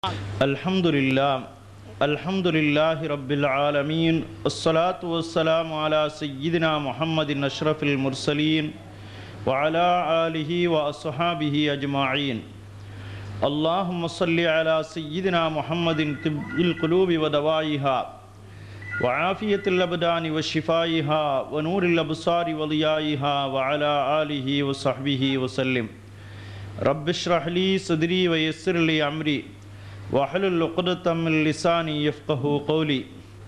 الحمد لله الحمد لله رب العالمين الصلاة والسلام على سيدنا محمد أشرف المرسلين وعلى آله وأصحابه أجمعين اللهم صل على سيدنا محمد طب القلوب ودوائها وعافية الأبدان وشفائها ونور الأبصار وضيائها وعلى آله وصحبه وسلم رب اشرح لي صدري ويسر لي أمري واحلل عقدة من لساني يفقه قولي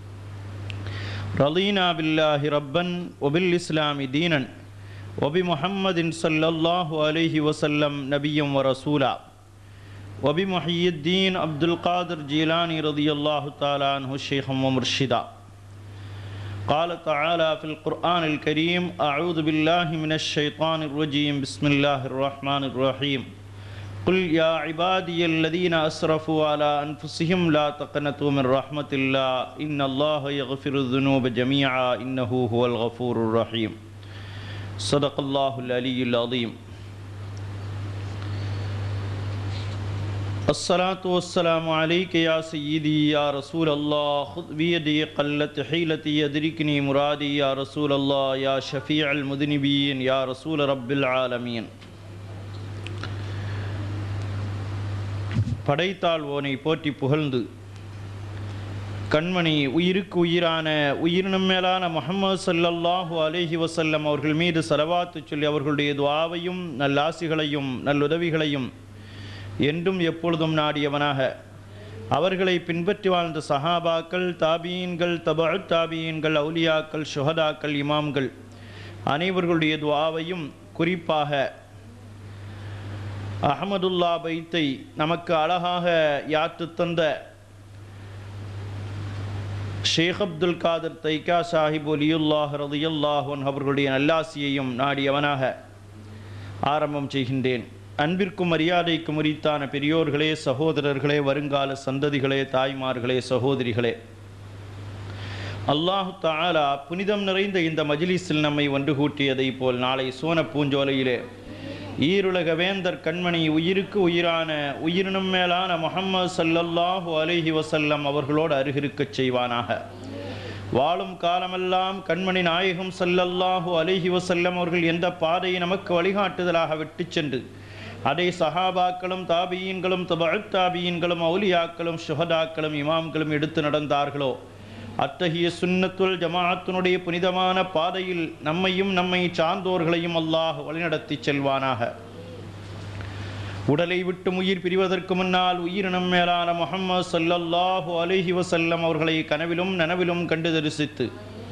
رضينا بالله ربا وبالإسلام دينا وبمحمد صلى الله عليه وسلم نبيا ورسولا وبمحيي الدين عبد القادر جيلاني رضي الله تعالى عنه شيخا ومرشدا قال تعالى في القرآن الكريم أعوذ بالله من الشيطان الرجيم بسم الله الرحمن الرحيم قل يا عبادي الذين أسرفوا على أنفسهم لا تقنطوا من رحمة الله إن الله يغفر الذنوب جميعا إنه هو الغفور الرحيم صدق الله العلي العظيم الصلاة والسلام عليك يا سيدي يا رسول الله خذ بيدي قلت حيلتي يدركني مرادي يا رسول الله يا شفيع المذنبين يا رسول رب العالمين படைத்தாழ்வோனை போற்றி புகழ்ந்து கண்மணி உயிருக்கு உயிரான உயிரினும் மேலான முகமது சல்லல்லாஹு அலைஹி வசல்லம் அவர்கள் மீது செலவாத்து சொல்லி அவர்களுடைய துவாவையும் நல்லாசிகளையும் நல்லுதவிகளையும் என்றும் எப்பொழுதும் நாடியவனாக அவர்களை பின்பற்றி வாழ்ந்த சஹாபாக்கள் தாபீன்கள் தபா தாபீன்கள் அவுலியாக்கள் சுஹதாக்கள் இமாம்கள் அனைவர்களுடைய துவாவையும் குறிப்பாக அகமதுல்லா பைத்தை நமக்கு அழகாக யாத்து தந்த ஷேக் அப்துல் காதர் தைக்கா சாஹிப் ஒலியுல்லாஹ் ரதியுல்லாஹன் அவர்களுடைய நல்லாசியையும் நாடியவனாக ஆரம்பம் செய்கின்றேன் அன்பிற்கும் மரியாதைக்கும் உரித்தான பெரியோர்களே சகோதரர்களே வருங்கால சந்ததிகளே தாய்மார்களே சகோதரிகளே அல்லாஹு தாலா புனிதம் நிறைந்த இந்த மஜிலிஸில் நம்மை ஒன்று கூட்டியதை போல் நாளை சோன பூஞ்சோலையிலே ஈருலக வேந்தர் கண்மணி உயிருக்கு உயிரான உயிரினும் மேலான முகம்மது சல்லல்லாஹு அலைஹி வசல்லம் அவர்களோடு அருகிருக்கச் செய்வானாக வாழும் காலமெல்லாம் கண்மணி நாயகம் சல்லல்லாஹு அலைஹி வசல்லம் அவர்கள் எந்த பாதையை நமக்கு வழிகாட்டுதலாக விட்டு சென்று அதை சஹாபாக்களும் தாபியீன்களும் தபழ் தாபியீன்களும் அவுலியாக்களும் சுஹதாக்களும் இமாம்களும் எடுத்து நடந்தார்களோ அத்தகைய சுன்னத்துல் ஜமாஅத்தினுடைய புனிதமான பாதையில் நம்மையும் நம்மை சார்ந்தோர்களையும் அல்லாஹ் வழிநடத்தி செல்வானாக உடலை விட்டு உயிர் பிரிவதற்கு முன்னால் உயிரினம் மேலான முகம்மது சல்லல்லாஹு அலிஹி வசல்லம் அவர்களை கனவிலும் நனவிலும் கண்டு தரிசித்து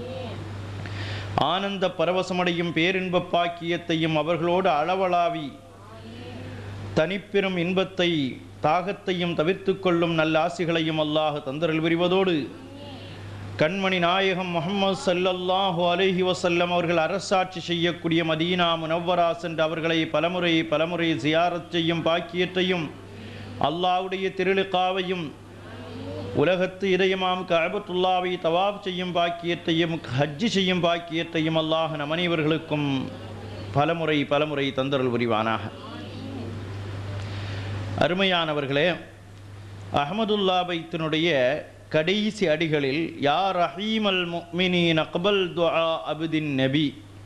ஆனந்த பரவசமடையும் பேரின்ப பாக்கியத்தையும் அவர்களோடு அளவளாவி தனிப்பெரும் இன்பத்தை தாகத்தையும் தவிர்த்து கொள்ளும் நல்ல ஆசிகளையும் அல்லாஹ் தந்தரல் புரிவதோடு கண்மணி நாயகம் முகமது சல்லல்லாஹு அலஹி வசல்லம் அவர்கள் அரசாட்சி செய்யக்கூடிய மதீனா முனவ்வரா சென்று அவர்களை பலமுறை பலமுறை ஜியாரத் செய்யும் பாக்கியத்தையும் அல்லாவுடைய திருளுக்காவையும் உலகத்து இதயமாம் கஅபத்துல்லாவை தவாப் செய்யும் பாக்கியத்தையும் ஹஜ்ஜி செய்யும் பாக்கியத்தையும் அல்லாஹ் நம் அனைவர்களுக்கும் பலமுறை பலமுறை தந்தருள் புரிவானாக அருமையானவர்களே அகமதுல்லா பைத்தினுடைய கடைசி அடிகளில் யா ரஹீம் அல் முக்மினின் அக்பல் துஆ அபுதின் நபி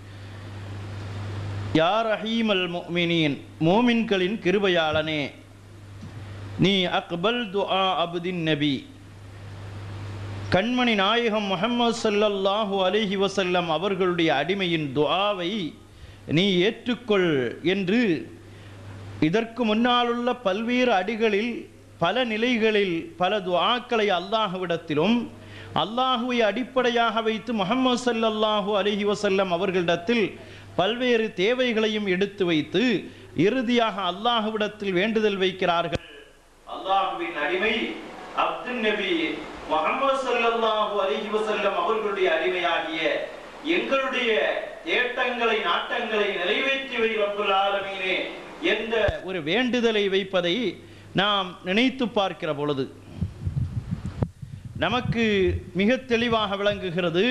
யா ரஹீம் அல் முக்மினின் மோமின்களின் கிருபையாளனே நீ அக்பல் துஆ அபுதின் நபி கண்மணி நாயகம் முகமது சல்லல்லாஹு அலிஹி வசல்லம் அவர்களுடைய அடிமையின் துஆவை நீ ஏற்றுக்கொள் என்று இதற்கு முன்னாலுள்ள பல்வேறு அடிகளில் பல நிலைகளில் பல துஆக்களை அல்லாஹுவிடத்திலும் அல்லாஹுவை அடிப்படையாக வைத்து முகமது சல்லல்லாஹு அலஹி வசல்லம் அவர்களிடத்தில் பல்வேறு தேவைகளையும் எடுத்து வைத்து இறுதியாக அல்லாஹுவிடத்தில் வேண்டுதல் வைக்கிறார்கள் அல்லாஹுவின் அடிமை அப்துல் நபி முகமது சல்லல்லாஹு அலஹி வசல்லம் அவர்களுடைய அடிமையாகிய எங்களுடைய ஏட்டங்களை நாட்டங்களை நிறைவேற்றி வை ரப்புல் ஆலமீனே என்ற ஒரு வேண்டுதலை வைப்பதை நாம் நினைத்து பார்க்கிற பொழுது நமக்கு மிக தெளிவாக விளங்குகிறது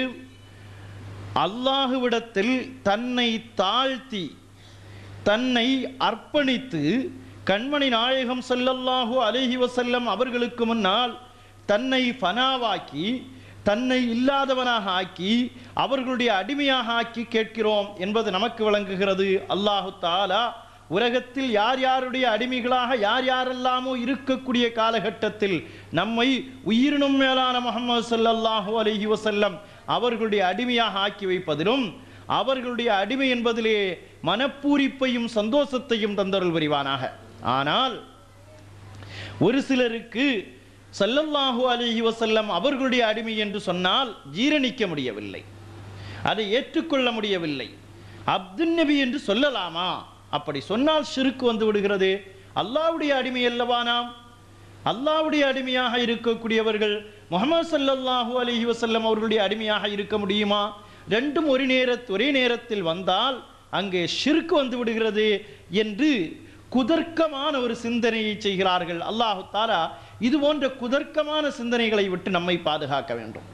அல்லாஹுவிடத்தில் தன்னை தாழ்த்தி தன்னை அர்ப்பணித்து கண்மணி நாயகம் ஸல்லல்லாஹு அலைஹி வஸல்லம் அவர்களுக்கு முன்னால் தன்னை ஃபனாவாக்கி தன்னை இல்லாதவனாக ஆக்கி அவர்களுடைய அடிமையாக ஆக்கி கேட்கிறோம் என்பது நமக்கு விளங்குகிறது அல்லாஹு தாலா உலகத்தில் யார் யாருடைய அடிமைகளாக யார் யாரெல்லாமோ இருக்கக்கூடிய காலகட்டத்தில் நம்மை உயிரினும் மேலான முகமது ஸல்லல்லாஹு அலைஹி வஸல்லம் அவர்களுடைய அடிமையாக ஆக்கி வைப்பதிலும் அவர்களுடைய அடிமை என்பதிலே மனப்பூரிப்பையும் சந்தோஷத்தையும் தந்தருள் புரிவானாக ஆனால் ஒரு சிலருக்கு ஸல்லல்லாஹு அலைஹி வஸல்லம் அவர்களுடைய அடிமை என்று சொன்னால் ஜீரணிக்க முடியவில்லை அதை ஏற்றுக்கொள்ள முடியவில்லை அப்துல் நபி என்று சொல்லலாமா அப்படி சொன்னால் ஷிருக்கு வந்து விடுகிறது அல்லாஹ்வுடைய அடிமை அல்லவா நாம் அல்லாஹ்வுடைய அடிமையாக இருக்கக்கூடியவர்கள் முகமது ஸல்லல்லாஹு அலைஹி வஸல்லம் அவர்களுடைய அடிமையாக இருக்க முடியுமா ரெண்டும் ஒரு நேர ஒரே நேரத்தில் வந்தால் அங்கே ஷிர்க் வந்து விடுகிறது என்று குதர்க்கமான ஒரு சிந்தனையை செய்கிறார்கள் அல்லாஹு தாலா இது போன்ற குதர்க்கமான சிந்தனைகளை விட்டு நம்மை பாதுகாக்க வேண்டும்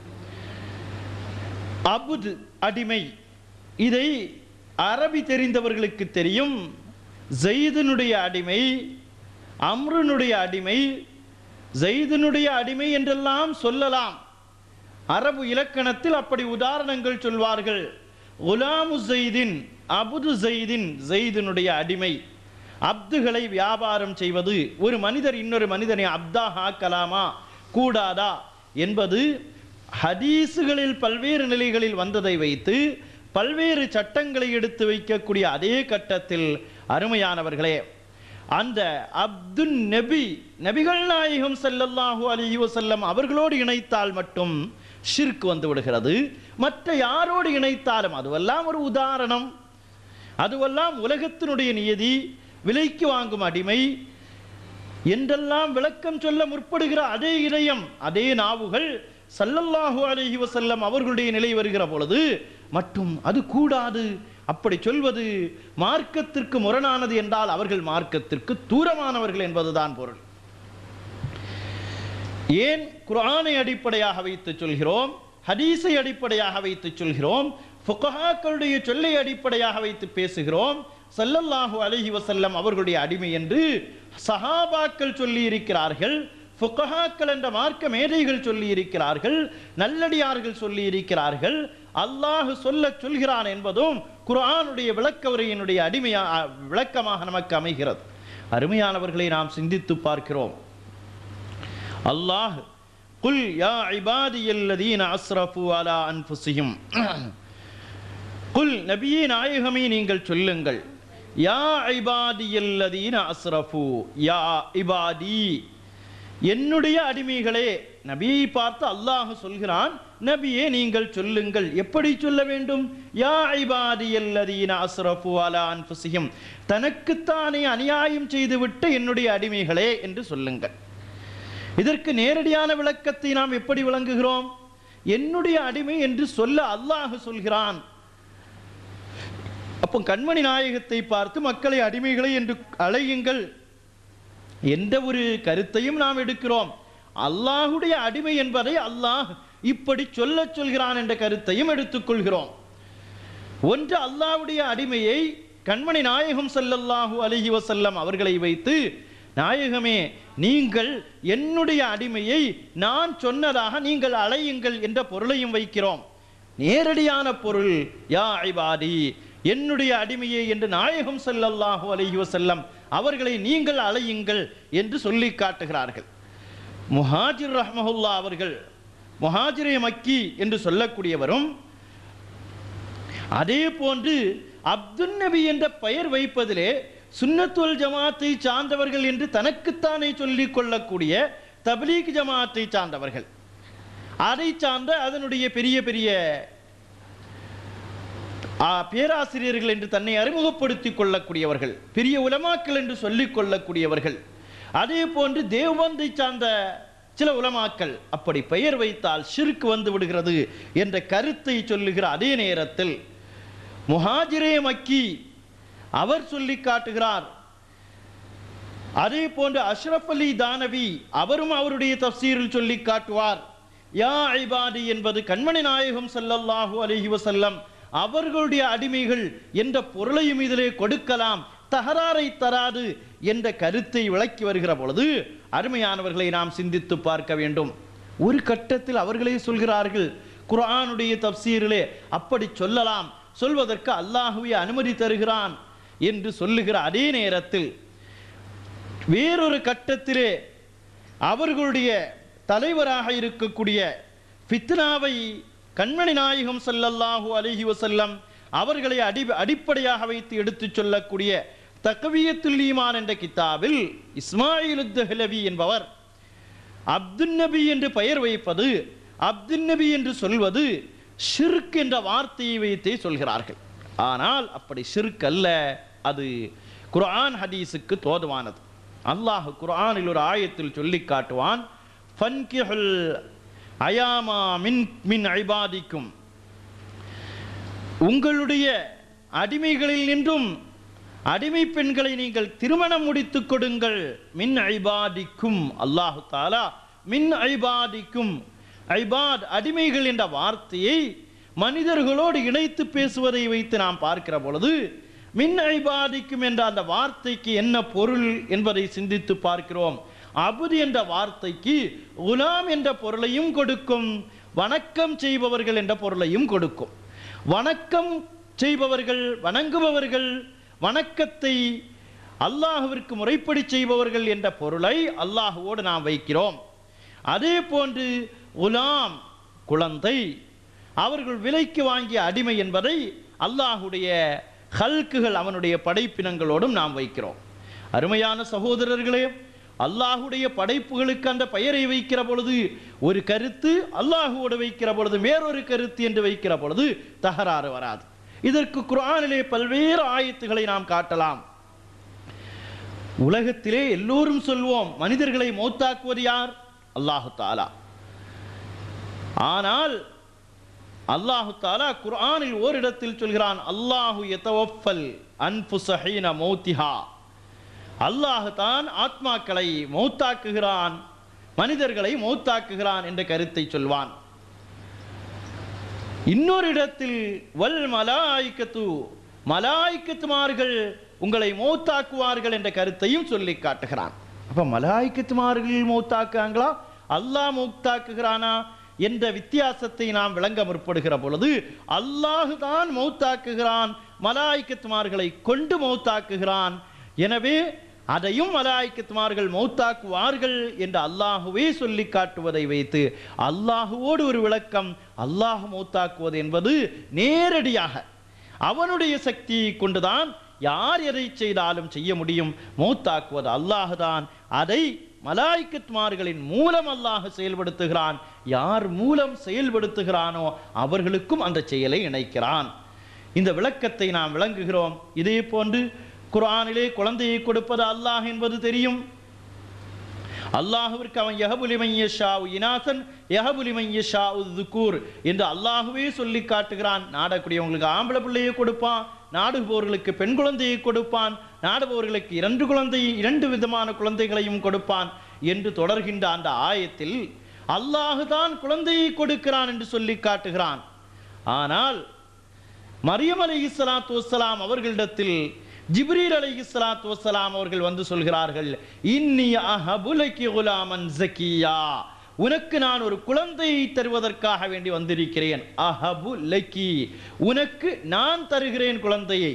அபுது அடிமை இதை அரபி தெரிந்தவர்களுக்கு தெரியும் ஜெயிதனுடைய அடிமை அம்ருனுடைய அடிமை ஜெயிதனுடைய அடிமை என்றெல்லாம் சொல்லலாம் அரபு இலக்கணத்தில் அப்படி உதாரணங்கள் சொல்வார்கள் குலாமு ஜெய்தின் அபுது ஜெய்தின் ஜெய்தினுடைய அடிமை அப்துகளை வியாபாரம் செய்வது ஒரு மனிதர் இன்னொரு மனிதனை அப்தா ஆக்கலாமா கூடாதா என்பது ஹதீஸுகளில் பல்வேறு நிலைகளில் வந்ததை வைத்து பல்வேறு சட்டங்களை எடுத்து வைக்கக்கூடிய அதே கட்டத்தில் அருமையானவர்களே அந்த அப்துல் நபி நபிகள் நாயகம் ஸல்லல்லாஹு அலைஹி வஸல்லம் அவர்களோடு இணைத்தால் மட்டும் ஷிர்க் வந்து விடுகிறது மற்ற யாரோடு இணைத்தாலும் அதுவெல்லாம் ஒரு உதாரணம் அதுவெல்லாம் உலகத்தினுடைய நியதி விலைக்கு வாங்கும் அடிமை என்றெல்லாம் விளக்கம் சொல்ல முற்படுகிற அதே இதயம் அதே நாவுகள் ஸல்லல்லாஹு அலைஹி வஸல்லம் அவர்களுடைய நிலை வருகிற பொழுது மட்டும் அது கூடாது அப்படி சொல்வது மார்க்கத்திற்கு முரணானது என்றால் அவர்கள் மார்க்கத்திற்கு தூரமானவர்கள் என்பதுதான் பொருள் ஏன் குர்ஆனை அடிப்படையாக வைத்து சொல்கிறோம் ஹதீஸை அடிப்படையாக வைத்து சொல்கிறோம் ஃபுகஹாக்களுடைய சொல்லை அடிப்படையாக வைத்து பேசுகிறோம் ஸல்லல்லாஹு அலைஹி வஸல்லம் அவர்களுடைய அடிமை என்று சஹாபாக்கள் சொல்லி இருக்கிறார்கள் ஃபுகஹாக்கள் என்ற மார்க்க மேதைகள் சொல்லி இருக்கிறார்கள் நல்லடியார்கள் சொல்லி இருக்கிறார்கள் அல்லாஹ் சொல்ல சொல்கிறான் என்பதும் குர்ஆனுடைய விளக்க உரையினுடைய அடிமையா விளக்கமாக நமக்கு அமைகிறது அருமையானவர்களை நாம் சிந்தித்து பார்க்கிறோம் அல்லாஹ் குல் யா இபாதியல்லதீன அஸ்ரஃபு அலா அன்ஃபுஸிஹிம் குல் நபியே நாயகமே நீங்கள் சொல்லுங்கள் யா இபாதியல்லதீன அஸ்ரஃபு யா இபாதி என்னுடைய அடிமைகளே நபியை பார்த்து அல்லாஹ் சொல்கிறான் நபியே நீங்கள் சொல்லுங்கள் எப்படி சொல்ல வேண்டும் யா இபாதியல்லதீன அஸ்ரஃபு அலா அன்ஃபுஸிஹிம் தனக்குத்தானே அநியாயம் செய்துவிட்ட என்னுடைய அடிமைகளே என்று சொல்லுங்கள் இதற்கு நேரடியான விளக்கத்தை நாம் எப்படி விளங்குகிறோம் என்னுடைய அடிமை என்று சொல்ல அல்லாஹ் சொல்கிறான் அப்போ கண்மணி நாயகத்தை பார்த்து மக்களை அடிமைகளை என்று அழையுங்கள் எந்த ஒரு கருத்தையும் நாம் எடுக்கிறோம் அல்லாஹுடைய அடிமை என்பதை அல்லாஹ் இப்படி சொல்ல சொல்கிறான் என்ற கருத்தையும் எடுத்துக்கொள்கிறோம் ஒன்று அல்லாஹ்வுடைய அடிமையை கண்மணி நாயகம் ஸல்லல்லாஹு அலைஹி வஸல்லம் அவர்களை வைத்து நாயகமே நீங்கள் என்னுடைய அடிமையை நான் சொன்னதாக நீங்கள் அழையுங்கள் என்ற பொருளையும் வைக்கிறோம் நேரடியான பொருள் யா ஐபாதி என்னுடைய அடிமையே என்று நாயகம் ஸல்லல்லாஹு அலைஹி வஸல்லம் அவர்களை நீங்கள் அழையுங்கள் என்று சொல்லி காட்டுகிறார்கள் முஹாஜிர் ரஹ்மஹுல்லா அவர்கள் முஹாஜிரே மக்கி என்று சொல்லக்கூடியவரும் அதே போன்று அப்துல் நபி என்ற பெயர் வைப்பதிலே சுன்னத்துல் ஜமாத்தை சார்ந்தவர்கள் என்று தனக்குத்தானே சொல்லிக் கொள்ளக்கூடிய தப்லீக் ஜமாத்தை சார்ந்தவர்கள் அதை சார்ந்த அதனுடைய பெரிய பெரிய ஆ, பேராசிரியர்கள் என்று தன்னை அறிமுகப்படுத்திக் கொள்ளக்கூடியவர்கள் பெரிய உலமாக்கள் என்று சொல்லிக் கொள்ளக்கூடியவர்கள் அதே போன்று தேவபந்தை சார்ந்த சில உலமாக்கள் அப்படி பெயர் வைத்தால் ஷிர்க் வந்து விடுகிறது என்ற கருத்தை சொல்லுகிற அதே நேரத்தில் முஹாஜிரே மக்கி அவர் சொல்லி காட்டுகிறார் அதே போன்று அஷ்ரஃப் அலி தானவி அவரும் அவருடைய தப்சீரில் சொல்லி காட்டுவார் யா ஐபாதி என்பது கண்மணி நாயகம் ஸல்லல்லாஹு அலைஹி வஸல்லம் அவர்களுடைய அடிமைகள் என்ற பொருளையும் இதிலே கொடுக்கலாம் தகராறை தராது என்ற கருத்தை விளக்கி வருகிற பொழுது அருமையானவர்களை நாம் சிந்தித்து பார்க்க வேண்டும் ஒரு கட்டத்தில் அவர்களே சொல்கிறார்கள் குர்ஆனுடைய தப்சீரிலே அப்படி சொல்லலாம் சொல்வதற்கு அல்லாஹுவே அனுமதி தருகிறான் என்று சொல்லுகிற அதே நேரத்தில் வேறொரு கட்டத்திலே அவர்களுடைய தலைவராக இருக்கக்கூடிய ஃபித்னாவை கண்மணி நாயகம் ஸல்லல்லாஹு அலைஹி வஸல்லம் அவர்களை அடி அடிப்படையாக வைத்து எடுத்துச் சொல்லக்கூடிய தகவியத்துல் ஈமான் என்ற கித்தாபில் இஸ்மாயில் தஹ்லவி என்பவர் அப்துல் நபி என்று பெயர் வைப்பது அப்துல் நபி என்று சொல்வது ஷிர்க் என்ற வார்த்தையை வைத்தே சொல்கிறார்கள் ஆனால் அப்படி ஷிர்க் அல்ல அது குர்ஆன் ஹதீஸுக்கு தோதுவானது அல்லாஹ் குர்ஆனில் ஒரு ஆயத்தில் சொல்லி காட்டுவான் ஃபன்கிஹுல் அயாமா மின் மின் ஐபாதிக்கும் உங்களுடைய அடிமைகளில் நின்றும் அடிமை பெண்களை நீங்கள் திருமணம் முடித்துக் கொடுங்கள் மின் ஐபாதிக்கும் அல்லாஹு தாலா மின் ஐபாதிக்கும் ஐபாத் அடிமைகள் என்ற வார்த்தையை மனிதர்களோடு இணைத்து பேசுவதை வைத்து நாம் பார்க்கிற பொழுது மின் ஐபாதிக்கும் என்ற அந்த வார்த்தைக்கு என்ன பொருள் என்பதை சிந்தித்து பார்க்கிறோம் அபுது என்ற வார்த்தைக்கு குலாம் என்ற பொருளையும் கொடுக்கும் வணக்கம் செய்பவர்கள் என்ற பொருளையும் கொடுக்கும் வணக்கம் செய்பவர்கள் வணங்குபவர்கள் வணக்கத்தை அல்லாஹுவிற்கு முறைப்படி செய்பவர்கள் என்ற பொருளை அல்லாஹுவோடு நாம் வைக்கிறோம் அதே போன்று உலாம் குழந்தை அவர்கள் விலைக்கு வாங்கிய அடிமை என்பதை அல்லாஹுடைய ஹல்குகள் அவனுடைய படைப்பினங்களோடும் நாம் வைக்கிறோம் அருமையான சகோதரர்களே அல்லாஹுடைய படைப்புகளுக்கு அந்த பெயரை வைக்கிற பொழுது ஒரு கருத்து அல்லாஹுவோடு வைக்கிற பொழுது வேறொரு கருத்து என்று வைக்கிற பொழுது தகராறு வராது இதற்கு குர்ஆனிலே பல்வேறு ஆயத்துகளை நாம் காட்டலாம் உலகத்திலே எல்லோரும் சொல்வோம் மனிதர்களை மௌத்தாக்குவது யார் அல்லாஹு தாலா ஆனால் அல்லாஹு தாலா குர்ஆனில் ஓரிடத்தில் சொல்கிறான் அல்லாஹு யதவஃபல் அன்புசஹீன மௌத்திஹா அல்லாஹ் தான் ஆத்மாக்களை மௌத்தாக்குகிறான் மனிதர்களை மௌத்தாக்குகிறான் என்ற கருத்தை சொல்வான் இன்னொரு இடத்தில் வல் மலாய்க்கத்து மலாய்க்கத்துமார்கள் உங்களை மௌத்தாக்குவார்கள் என்ற கருத்தையும் சொல்லி காட்டுகிறான் அப்ப மலாய்க்கத்துமார்கள் மௌத்தாக்குறாங்களா அல்லாஹ் மௌத்தாக்குகிறானா என்ற வித்தியாசத்தை நாம் விளங்க முற்படுகிற பொழுது அல்லாஹு தான் மௌத்தாக்குகிறான் மலாய்க்கத்துமார்களை கொண்டு மௌத்தாக்குகிறான் எனவே அதையும் மலாய்க்கத்துமார்கள் மௌத்தாக்குவார்கள் என்று அல்லாஹுவே சொல்லி காட்டுவதை வைத்து அல்லாஹுவோடு ஒரு விளக்கம் அல்லாஹ் மௌத்தாக்குவது என்பது நேரடியாக அவனுடைய சக்தியை கொண்டுதான் யார் எதை செய்தாலும் செய்ய முடியும் மௌத்தாக்குவது அல்லாஹுதான் அதை மலாய்க்கத்மார்களின் மூலம் அல்லாஹ் செயல்படுத்துகிறான் யார் மூலம் செயல்படுத்துகிறானோ அவர்களுக்கும் அந்த செயலை இணைக்கிறான் இந்த விளக்கத்தை நாம் விளங்குகிறோம் இதே போன்று குர்ஆனிலே குழந்தையை கொடுப்பது அல்லாஹ் என்பது தெரியும் அல்லாஹுவிற்கு அவன் யஹபுலிமன் யஷாவு இனாசன் யஹபுலிமன் யஷாவு துக்கூர் என்று அல்லாஹுவே சொல்லி காட்டுகிறான் நாடக்கூடியவங்களுக்கு ஆம்பளை பிள்ளையை கொடுப்பான் நாடுபவர்களுக்கு பெண் குழந்தையை கொடுப்பான் நாடுபவர்களுக்கு இரண்டு குழந்தை இரண்டு விதமான குழந்தைகளையும் கொடுப்பான் என்று தொடர்கின்ற அந்த ஆயத்தில் அல்லாஹுதான் குழந்தையை கொடுக்கிறான் என்று சொல்லி காட்டுகிறான் ஆனால் மரியம் அலை இஸ்லாத்து வசலாம் அவர்களிடத்தில் ஜிப்ரீல் அலை இஸ்லாத்து வசலாம் அவர்கள் வந்து சொல்கிறார்கள் இன்னி அஹபுலகி குலாமன் ஜக்கியா உனக்கு நான் ஒரு குழந்தையை தருவதற்காக வேண்டி வந்திருக்கிறேன் அஹபு லக்கி உனக்கு நான் தருகிறேன் குழந்தையை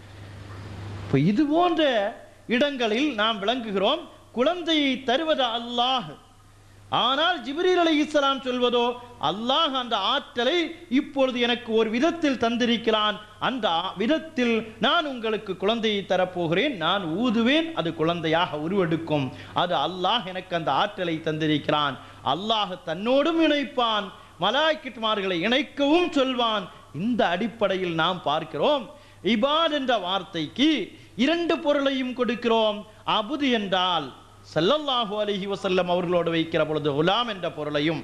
இப்ப இது போன்ற இடங்களில் நாம் விளங்குகிறோம் குழந்தையை தருவது அல்லாஹ் ஆனால் ஜிப்ரீல் அலை இஸ்லாம் சொல்வதோ அல்லாஹ் அந்த ஆற்றலை இப்பொழுது எனக்கு ஒரு விதத்தில் தந்திருக்கிறான் அந்த ஆ- விதத்தில் நான் உங்களுக்கு குழந்தையை தரப்போகிறேன் நான் ஊதுவேன் அது குழந்தையாக உருவெடுக்கும் அது அல்லாஹ் எனக்கு அந்த ஆற்றலை தந்திருக்கிறான் அல்லாஹ் தன்னோடும் இணைப்பான் மலாய்க்கிட்மார்களை இணைக்கவும் சொல்வான் இந்த அடிப்படையில் நாம் பார்க்கிறோம் இபாத் என்ற வார்த்தைக்கு இரண்டு பொருளையும் கொடுக்கிறோம் அபுது என்றால் ஸல்லல்லாஹு அலைஹி வஸல்லம் அவர்களோடு வைக்கிற பொழுது குலாம் என்ற பொருளையும்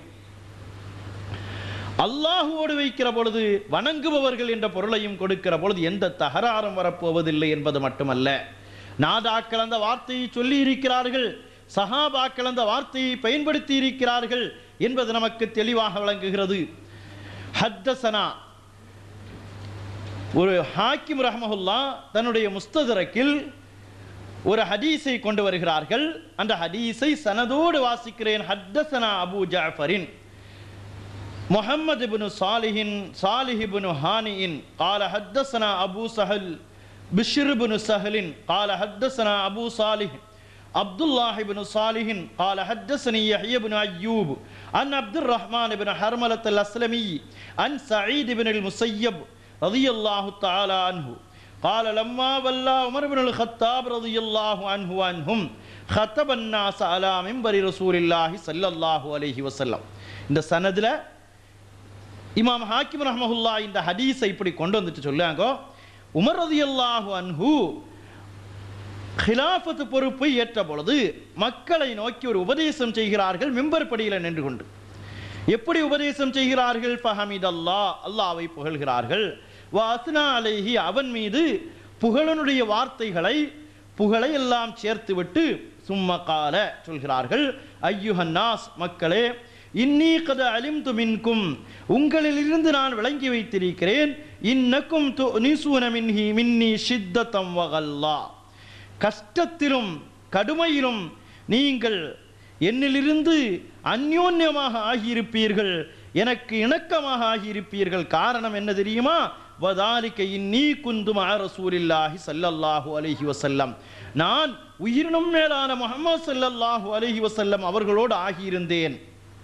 அல்லாஹுவோடு வைக்கிற பொழுது வணங்குபவர்கள் என்ற பொருளையும் கொடுக்கிற பொழுது எந்த தகராறும் வரப்போவதில்லை என்பது மட்டுமல்ல நாதாக்கள் அந்த வார்த்தையை சொல்லி இருக்கிறார்கள் சஹாபாக்கள் அந்த வார்த்தையை பயன்படுத்தி இருக்கிறார்கள் என்பது நமக்கு தெளிவாக விளங்குகிறது ஹத்தசனா ஒரு ஹாக்கிம் ரஹமஹுல்லா தன்னுடைய முஸ்ததரக்கில் ஒரு ஹதீஸை கொண்டு வருகிறார்கள் அந்த ஹதீஸை சனதோடு வாசிக்கிறேன் ஹத்தசனா அபு ஜாஃபரின் محمد بن صالح صالح بن هانئ قال حدثنا أبو سهل بشر بن سهل قال حدثنا أبو صالح عبد الله بن صالح قال حدثني يحيى بن أيوب عن عبد الرحمن بن حرملة الأسلمي عن سعيد بن المسيب رضي الله تعالى عنه قال لما ولى عمر بن الخطاب رضي الله عنه عنهم خطب الناس على منبر رسول الله صلى الله عليه وسلم இந்த சனதுல இமாம் ஹாக்கிம் ரஹ்மஹுல்லா இந்த ஹதீஸை இப்படி கொண்டு வந்துட்டு சொல்லுவாங்க உமர் ரதியல்லாஹு அன்ஹு ஹிலாஃபத்து பொறுப்பை ஏற்ற பொழுது மக்களை நோக்கி ஒரு உபதேசம் செய்கிறார்கள் மிம்பர் படியில் நின்று கொண்டு எப்படி உபதேசம் செய்கிறார்கள் ஃபஹமித் அல்லாஹ் அல்லாவை புகழ்கிறார்கள் வாஸ்னா அலைஹி அவன் மீது புகழனுடைய வார்த்தைகளை புகழை எல்லாம் சேர்த்துவிட்டு சும்ம கால சொல்கிறார்கள் ஐயுஹன்னாஸ் மக்களே இன்னீ கத அலிம்து மின்கும் உங்களிலிருந்து நான் விளங்கி வைத்திருக்கிறேன் இன்னக்கும் து நிசூன மின்ஹி மின்னி ஷித்தத்தம் வகல்லா கஷ்டத்திலும் கடுமையிலும் நீங்கள் என்னிலிருந்து அந்யோன்யமாக ஆகியிருப்பீர்கள் எனக்கு இணக்கமாக ஆகியிருப்பீர்கள் காரணம் என்ன தெரியுமா வதாலிக்க இன்னீ குந்தும் ரசூலில்லாஹி ஸல்லல்லாஹு அலைஹி வஸல்லம் நான் உயிரினும் மேலான முஹம்மது ஸல்லல்லாஹு அலைஹி வஸல்லம் அவர்களோடு ஆகியிருந்தேன்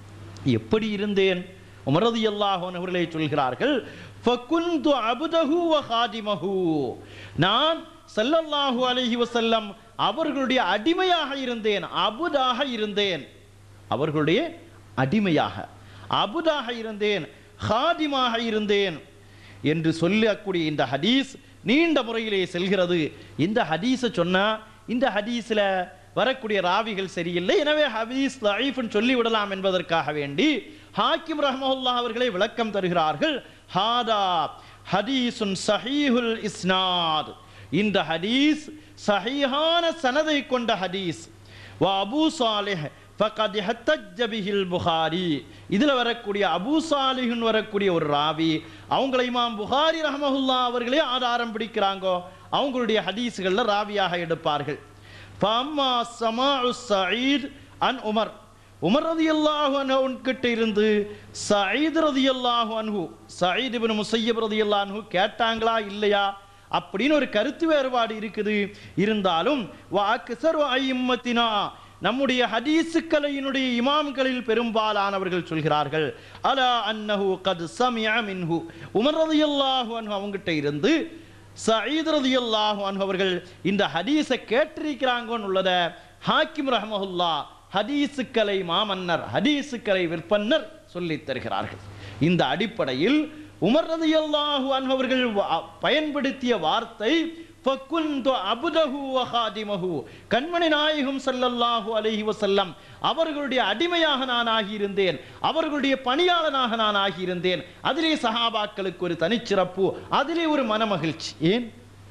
எப்படி இருந்தேன் உமரது அல்லாஹன் அவர்களே சொல்கிறார்கள் ஃபகுந்து அபுதஹு வ ஹாதிமஹு நான் ஸல்லல்லாஹு அலைஹி வஸல்லம் அவர்களுடைய அடிமையாக இருந்தேன் அபுதாக இருந்தேன் அவர்களுடைய அடிமையாக அபுதாக இருந்தேன் ஹாதிமாக இருந்தேன் என்று சொல்லக்கூடிய இந்த ஹதீஸ் நீண்ட முறையிலே செல்கிறது இந்த ஹதீஸை சொன்னா இந்த ஹதீஸில் வரக்கூடிய ராவிகள் சரியில்லை எனவே ஹதீஸ் தஈஃப்னு சொல்லி விடலாம் என்பதற்காக வேண்டி ஹாக்கிம் ரஹ்மஹுல்லா அவர்களை விளக்கம் தருகிறார்கள் ஹாதா ஹதீசுன் சஹீஹுல் இஸ்னாத் இந்த ஹதீஸ் சஹீஹான சனதை கொண்ட ஹதீஸ் வா அபூ சாலிஹ் ஃபகத் ஹத்தஜ்ஜ பிஹில் புகாரி இதில் வரக்கூடிய அபூ சாலிஹ்னு வரக்கூடிய ஒரு ராவி அவங்களை இமாம் புகாரி ரஹமஹுல்லா அவர்களே ஆதாரம் பிடிக்கிறாங்கோ அவங்களுடைய ஹதீஸ்களில் ராவியாக எடுப்பார்கள் ஃபம்மா சமாஉ சயீத் அன் உமர் உமர் ரதியல்லாஹு அன்ஹு கிட்ட இருந்து சயீத் ரதியல்லாஹு அன்ஹு சயீத் இப்னு முஸையப் ரதியல்லாஹு அன்ஹு கேட்டாங்களா இல்லையா அப்படின்னு ஒரு கருத்து வேறுபாடு இருக்குது இருந்தாலும் வாக்குசர் ஐம்மத்தினா நம்முடைய ஹதீசுக்கலையினுடைய இமாம்களில் பெரும்பாலானவர்கள் சொல்கிறார்கள் அலா அன்னஹு கத் சமிஅ மின்ஹு உமர் ரலியல்லாஹு அன்ஹு அவங்கிட்ட இருந்து சயீத் ரலியல்லாஹு அன்ஹு அவர்கள் இந்த ஹதீஸை கேட்டிருக்கிறாங்கன்னு உள்ளத ஹாக்கிம் ரஹமஹுல்லா ஹதீசுக்கலை மாமன்னர் ஹதீசுக்கலை விற்பன்னர் சொல்லித் தருகிறார்கள் இந்த அடிப்படையில் உமர் ரலியல்லாஹு அன்ஹு அவர்கள் வ- பயன்படுத்திய வார்த்தை ஃபக்குந்து அபுதஹு வ ஹாதிமஹு கண்மணி நாயகம் ஸல்லல்லாஹு அலைஹி வஸல்லம் அவர்களுடைய அடிமையாக நான் ஆகியிருந்தேன் அவர்களுடைய பணியாளனாக நான் ஆகியிருந்தேன் அதிலே சஹாபாக்களுக்கு ஒரு தனிச்சிறப்பு அதிலே ஒரு மனமகிழ்ச்சி ஏன்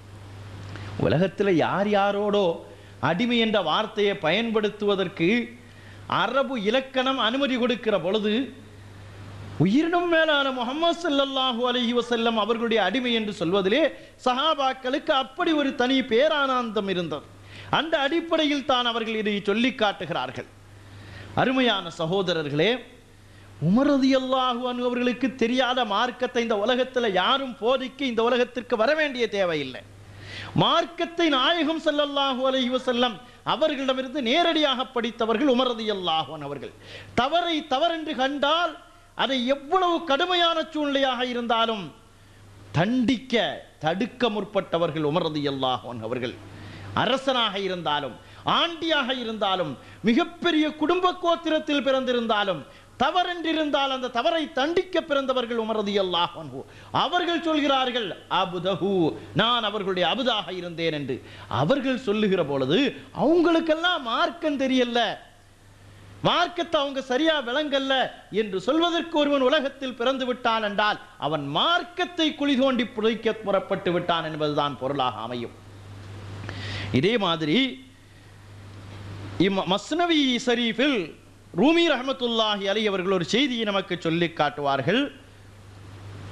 உலகத்தில் யார் யாரோடோ அடிமை என்ற வார்த்தையை பயன்படுத்துவதற்கு அரபு இலக்கணம் அனுமதி கொடுக்கிற பொழுது உயிரினும் மேலான முகமது ஸல்லல்லாஹு அலைஹி வஸல்லம் அவர்களுடைய அடிமை என்று சொல்வதிலே சஹாபாக்களுக்கு அப்படி ஒரு தனி பேரானந்தம் இருந்தது அந்த அடிப்படையில் தான் அவர்கள் இதை சொல்லி காட்டுகிறார்கள் அருமையான சகோதரர்களே உமர் ரலியல்லாஹு அன்ஹு அவர்களுக்கு தெரியாத மார்க்கத்தை இந்த உலகத்தில் யாரும் போதிக்க இந்த உலகத்திற்கு வர வேண்டிய தேவையில்லை மார்க்கத்தை நாயகம் ஸல்லல்லாஹு அலைஹி வஸல்லம் அவர்களிடமிருந்து நேரடியாக படித்தவர்கள் உமர் ரலியல்லாஹு அன்ஹு அவர்கள் தவறை தவறென்று கண்டால் அதை எவ்வளவு கடுமையான சூழ்நிலையாக இருந்தாலும் தண்டிக்க தடுக்க முற்பட்டவர்கள் உமர் ரலியல்லாஹு அன்ஹு அவர்கள் அரசனாக இருந்தாலும் ஆண்டியாக இருந்தாலும் மிகப்பெரிய குடும்ப கோத்திரத்தில் பிறந்திருந்தாலும் தவறென்றிருந்தால் அந்த தவறை தண்டிக்க பிறந்தவர்கள் உமரது அல்லாஹ் அவர்கள் சொல்கிறார்கள் அபுதஹு நான் அவர்களுடைய அபுதாக இருந்தேன் என்று அவர்கள் சொல்லுகிற பொழுது அவங்களுக்கெல்லாம் மார்க்கம் தெரியல மார்க்கத்தை அவங்க சரியா விளங்கல்ல என்று சொல்வதற்கு ஒருவன் உலகத்தில் பிறந்து விட்டான் என்றால் அவன் மார்க்கத்தை குழி தோண்டி புதைக்க புறப்பட்டு விட்டான் என்பதுதான் பொருளாக அமையும் இதே மாதிரி இம் மஸ்னவி ஷரீஃபில் ரூமி ரஹமத்துல்லாஹி அலி அவர்கள் ஒரு செய்தியை நமக்கு சொல்லி காட்டுவார்கள்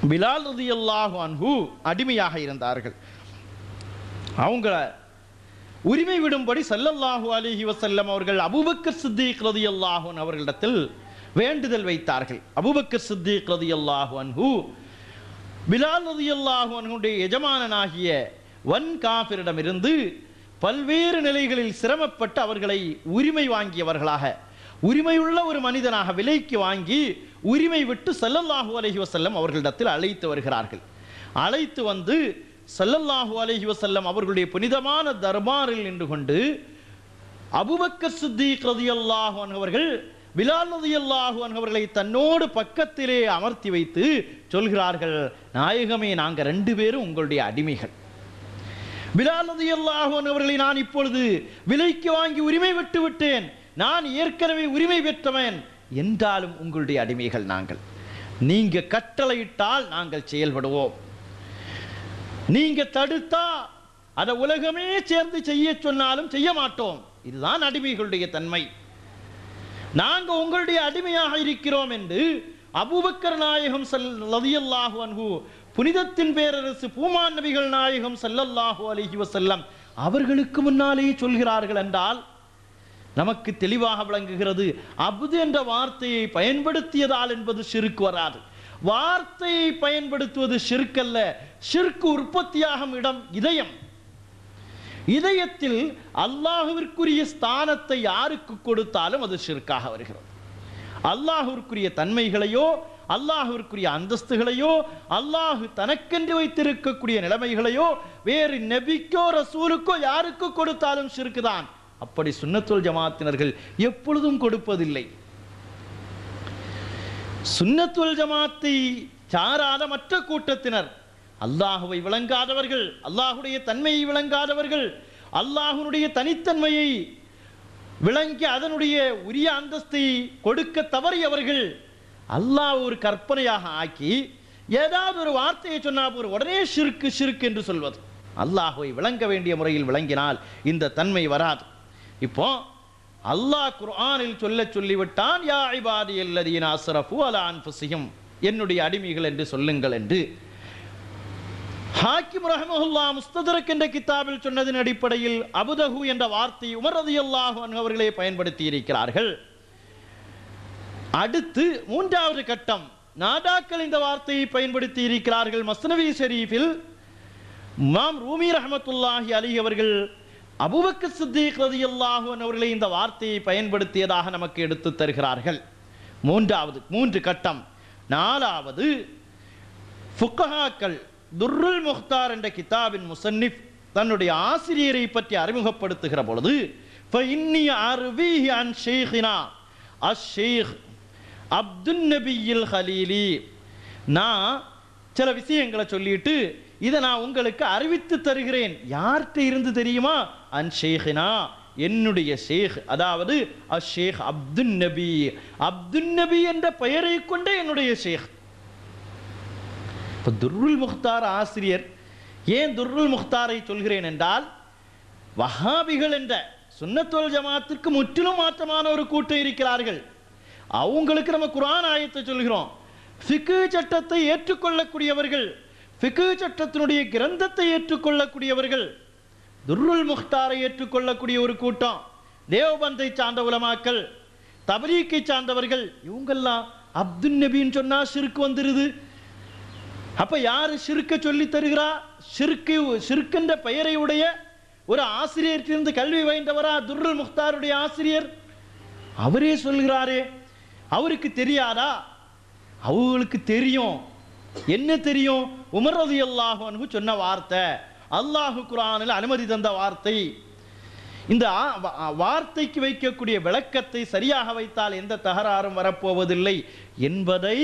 பிலால் ரதியல்லாஹு அன்ஹு அடிமையாக இருந்தார்கள் அவங்கள உரிமை விடும்படி ஸல்லல்லாஹு அலைஹி வஸல்லம் அவர்கள் அபூபக்கர் சித்திக் ரதியல்லாஹு அன்ஹு அவர்களிடத்தில் வேண்டுதல் வைத்தார்கள் அபூபக்கர் சித்திக் ரதியல்லாஹு அன்ஹு பிலால் ரதியல்லாஹு அன்ஹுடைய எஜமானனாகிய வன் காபிரிடமிருந்து பல்வேறு நிலைகளில் சிரமப்பட்டு அவர்களை உரிமை வாங்கியவர்களாக உரிமையுள்ள ஒரு மனிதனாக விலைக்கு வாங்கி உரிமை விட்டு ஸல்லல்லாஹு அலைஹி வஸல்லம் அவர்களிடத்தில் அழைத்து வருகிறார்கள் அழைத்து வந்து ஸல்லல்லாஹு அலைஹி வஸல்லம் அவர்களுடைய புனிதமான தர்பாரில் நின்று கொண்டு அபுபக்கர் சித்திக் ரதியல்லாஹு அன்ஹு அவர்கள் பிலால் ரதியல்லாஹு அன்ஹு அவர்களை தன்னோடு பக்கத்திலே அமர்த்தி வைத்து சொல்கிறார்கள் நாயகமே நாங்கள் ரெண்டு பேரும் உங்களுடைய அடிமைகள் பிலால் ரதியல்லாஹு அன்ஹு அவர்களை நான் இப்பொழுது விலைக்கு வாங்கி உரிமை விட்டு விட்டேன் நான் ஏற்கனவே உரிமை பெற்றவன் என்றாலும் உங்களுடைய அடிமைகள் நாங்கள் நீங்க கட்டளையிட்டால் நாங்கள் செயல்படுவோம் நீங்க தடுத்தா அதை உலகமே சேர்ந்து செய்ய சொன்னாலும் செய்ய மாட்டோம் இதுதான் அடிமைகளுடைய தன்மை நாங்க உங்களுடைய அடிமையாக இருக்கிறோம் என்று அபூபக்கர் நாயகம் ரலியல்லாஹு அன்ஹு புனிதத்தின் பேரரசு பூமான் நபிகள் நாயகம் ஸல்லல்லாஹு அலைஹி வஸல்லம் அவர்களுக்கு முன்னாலே சொல்கிறார்கள் என்றால் நமக்கு தெளிவாக விளங்குகிறது அபுது என்ற வார்த்தையை பயன்படுத்தியதால் என்பது ஷிருக்கு வராது வார்த்தையை பயன்படுத்துவது ஷிர்க்கல்ல ஷிர்க்கு உற்பத்தியாகும் இடம் இதயம் இதயத்தில் அல்லாஹுவிற்குரிய ஸ்தானத்தை யாருக்கு கொடுத்தாலும் அது ஷிர்காக வருகிறது அல்லாஹுவிற்குரிய தன்மைகளையோ அல்லாஹுவிற்குரிய அந்தஸ்துகளையோ அல்லாஹு தனக்கென்று வைத்திருக்கக்கூடிய நிலைமைகளையோ வேறு நபிக்கோ ரசூலுக்கோ யாருக்கு கொடுத்தாலும் ஷிர்க்கு தான் அப்படி சுன்னத்துல் ஜமாத்தினர்கள் எப்பொழுதும் கொடுப்பதில்லை சுன்னத்துல் ஜமாத்தை சாராத மற்ற கூட்டத்தினர் அல்லாஹுவை விளங்காதவர்கள் அல்லாஹுடைய தன்மையை விளங்காதவர்கள் அல்லாஹுனுடைய தனித்தன்மையை விளங்கி அதனுடைய உரிய அந்தஸ்தை கொடுக்க தவறியவர்கள் அல்லாஹ் ஒரு கற்பனையாக ஆக்கி ஏதாவது ஒரு வார்த்தையை சொன்னா ஒரு உடனே ஷிருக்கு ஷிருக்கு என்று சொல்வது அல்லாஹுவை விளங்க வேண்டிய முறையில் விளங்கினால் இந்த தன்மை வராது இப்போ அல்லாஹ் குர்ஆனில் சொல்ல சொல்லிவிட்டான் யா இபாதி அல்லதீன அஸ்ரஃபு அலா அன்ஃபுஸிஹிம் என்னுடைய அடிமைகள் என்று சொல்லுங்கள் என்று ஹாக்கிம் ரஹமஹுல்லா முஸ்ததரக் என்ற கிதாபில் சொன்னதின் அடிப்படையில் அபுதஹு என்ற வார்த்தை உமர் ரதியல்லாஹு அன்ஹு அவர்களே பயன்படுத்தி இருக்கிறார்கள் அடுத்து மூன்றாவது கட்டம் நாடாக்கள் இந்த வார்த்தையை பயன்படுத்தி இருக்கிறார்கள் மஸ்னவி ஷரீஃபில் மாம் ரூமி ரஹமத்துல்லாஹி அலி அவர்கள் அபுபக்கர் சித்திக் ரதியல்லாஹு அன்ஹு அவர்களை இந்த வார்த்தையை பயன்படுத்தியதாக நமக்கு எடுத்து தருகிறார்கள் மூன்றாவது மூன்று கட்டம் நாலாவது ஃபுக்கஹாக்கள் துர்ருல் முக்தார் என்ற கிதாபின் முசன்னிஃப் தன்னுடைய ஆசிரியரை பற்றி அறிமுகப்படுத்துகிற பொழுது فإني أرويه عن شيخنا الشيخ அப்துல் நபியில் ஹலீலி நான் சில விஷயங்களை சொல்லிட்டு இதை நான் உங்களுக்கு அறிவித்து தருகிறேன் யார்கிட்ட இருந்து தெரியுமா அன் ஷேഖിனா என்னுடைய ஷேக் அதாவது அஷேக் அப்துல் நபி அப்துல் நபி என்ற பெயரை கொண்டே என்னுடைய ஷேக் இப்போ துர்ருல் முக்தார் ஆசிரியர் ஏன் துர்ருல் முக்தாரை சொல்கிறேன் என்றால் வஹாபிகள் என்ற சுன்னத்துவல் ஜமாத்திற்கு முற்றிலும் மாற்றமான ஒரு கூட்டம் இருக்கிறார்கள் அவங்களுக்கு நம்ம குர்ஆன் ஆயத்தை சொல்கிறோம் ஃபிக்கு சட்டத்தை ஏற்றுக்கொள்ளக்கூடியவர்கள் ஃபிக்கு சட்டத்தினுடைய கிரந்தத்தை ஏற்றுக்கொள்ளக்கூடியவர்கள் துர்ருல் முக்தாரை ஏற்றுக்கொள்ளக்கூடிய ஒரு கூட்டம் தேவபந்தை சார்ந்த உலமாக்கள் தபரீக்கை சார்ந்தவர்கள் இவங்கெல்லாம் அப்துல் நபின்னு சொன்னா ஷிருக்கு வந்துருது அப்ப யாரு ஷிருக்க சொல்லி தருகிறா ஷிருக்கு ஷிருக்கென்ற பெயரை உடைய ஒரு ஆசிரியர்கிட்ட கல்வி பயின்றவரா துர்ருல் முக்தாருடைய ஆசிரியர் அவரே சொல்கிறாரே அவருக்கு தெரியாதா அவங்களுக்கு தெரியும் என்ன தெரியும் உமர் ரதி அல்லாஹு சொன்ன வார்த்தை அல்லாஹு குரானில் அனுமதி தந்த வார்த்தை இந்த ஆ- வா- வார்த்தைக்கு வைக்கக்கூடிய விளக்கத்தை சரியாக வைத்தால் எந்த தகராறும் வரப்போவதில்லை என்பதை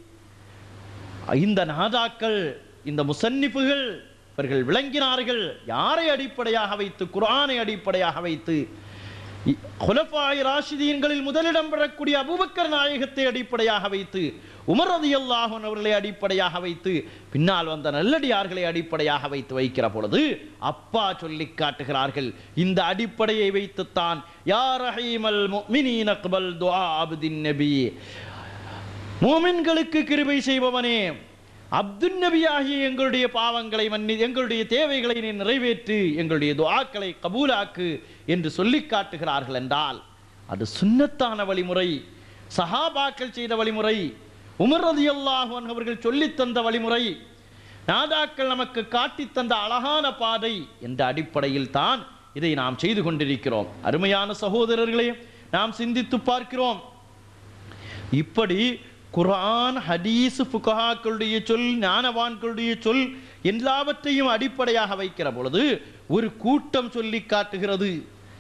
இந்த நாதாக்கள் இந்த முசன்னிப்புகள் இவர்கள் விளங்கினார்கள் யாரை அடிப்படையாக வைத்து குர்ஆனை அடிப்படையாக வைத்து இ- குலஃபாய் ராஷிதீன்களில் முதலிடம் பெறக்கூடிய அபூபக்கர் நாயகத்தை அடிப்படையாக வைத்து உமர் ரலியல்லாஹு அன்ஹு அவர்களை அடிப்படையாக வைத்து பின்னால் வந்த நல்லடியார்களை அடிப்படையாக வைத்து வைக்கிற பொழுது அப்பா சொல்லி காட்டுகிறார்கள் இந்த அடிப்படையை வைத்துத்தான் யா ரஹீமல் முஃமினீன அக்பல் துஆ அப்தின் நபி மூமின்களுக்கு கிருபை செய்பவனே அப்துல் நபியாகிய எங்களுடைய பாவங்களை மன்னி எங்களுடைய தேவைகளை நீ நிறைவேற்று எங்களுடைய துஆக்களை கபூலாக்கு என்று சொல்லி காட்டுகிறார்கள் என்றால் அது சுன்னத்தான வழிமுறை சஹாபாக்கள் செய்த வழிமுறை உமர் ரலியல்லாஹு அன்ஹு அவர்கள் சொல்லித் தந்த வழிமுறை நாதாக்கள் நமக்கு காட்டித் தந்த அழகான பாதை என்ற அடிப்படையில் தான் இதை நாம் செய்து கொண்டிருக்கிறோம் அருமையான சகோதரர்களே நாம் சிந்தித்து பார்க்கிறோம் இப்படி குர்ஆன் ஹதீஸ் ஃபுகஹாக்களுடைய சொல் ஞானவான்களுடைய சொல் எல்லாவற்றையும் அடிப்படையாக வைக்கிற பொழுது ஒரு கூட்டம் சொல்லி காட்டுகிறது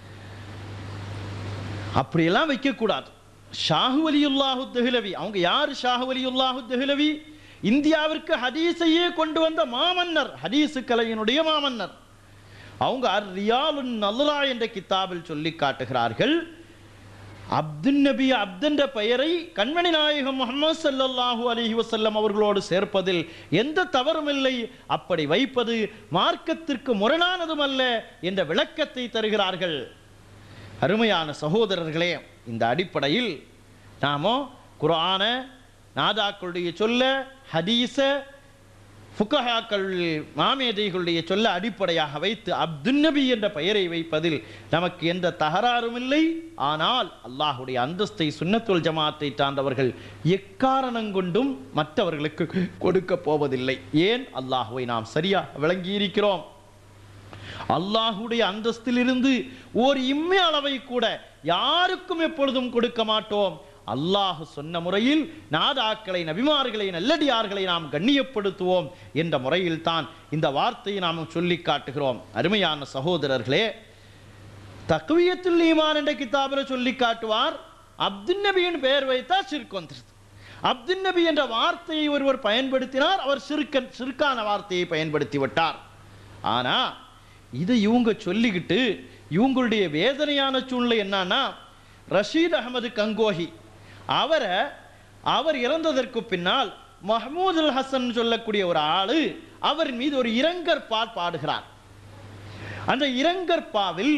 அப்படியெல்லாம் வைக்கக்கூடாது ஷாஹு வலியுல்லாஹு தெஹ்லவி அவங்க யார் ஷாஹு வலியுல்லாஹு தெஹ்லவி இந்தியாவிற்கு ஹதீஸையே கொண்டு வந்த மாமன்னர் ஹதீஸு கலையினுடைய மாமன்னர் அவங்க அர் ரியாலுன் நல்லரா என்ற கித்தாபில் சொல்லி காட்டுகிறார்கள் அப்துல் நபி அப்தென்ற பெயரை கண்மணி நாயகம் முகமது ஸல்லல்லாஹு அலைஹி வஸல்லம் அவர்களோடு சேர்ப்பதில் எந்த தவறும் இல்லை அப்படி வைப்பது மார்க்கத்திற்கு முரணானதும் அல்ல என்ற விளக்கத்தை தருகிறார்கள் அருமையான சகோதரர்களே இந்த அடிப்படையில் நாமோ குர்ஆன நாதாக்களுடைய சொல்ல ஹதீஸ ஃபுகஹாக்கள் மாமேதைகளுடைய சொல்ல அடிப்படையாக வைத்து அப்துல் நபி என்ற பெயரை வைப்பதில் நமக்கு எந்த தகராறும் இல்லை ஆனால் அல்லாஹுடைய அந்தஸ்தை சுன்னத்துல் ஜமாத்தை சார்ந்தவர்கள் எக்காரணம் கொண்டும் மற்றவர்களுக்கு கொடுக்க போவதில்லை ஏன் அல்லாஹுவை நாம் சரியாக விளங்கி இருக்கிறோம் அல்லாஹுடைய அந்தஸ்திலிருந்து ஓர் இம்மை அளவை கூட யாருக்கும் எப்பொழுதும் கொடுக்க மாட்டோம் அல்லாஹ் சொன்ன முறையில் நாதாக்களை நபிமார்களை நல்லடியார்களை நாம் கண்ணியப்படுத்துவோம் என்ற முறையில் தான் இந்த வார்த்தையை நாம் சொல்லி காட்டுகிறோம் அருமையான சகோதரர்களே தக்குவியத்துல் ஈமான் என்ற கிதாபில் சொல்லி காட்டுவார் அப்துல் நபியின் பெயர் வைத்தா சிறுக்கு வந்துருது அப்துல் நபி என்ற வார்த்தையை ஒருவர் பயன்படுத்தினார் அவர் சிறுக்கன் சிறுக்கான வார்த்தையை பயன்படுத்தி விட்டார் ஆனா இதை இவங்க சொல்லிக்கிட்டு இவங்களுடைய வேதனையான சூழ்நிலை என்னன்னா ரஷீத் அகமது கங்கோஹி அவரை அவர் இறந்ததற்கு பின்னால் மஹமூத் அல் ஹசன் சொல்லக்கூடிய ஒரு ஆளு அவர் மீது ஒரு இரங்கற்பா பாடுகிறார் அந்த இரங்கற்பாவில்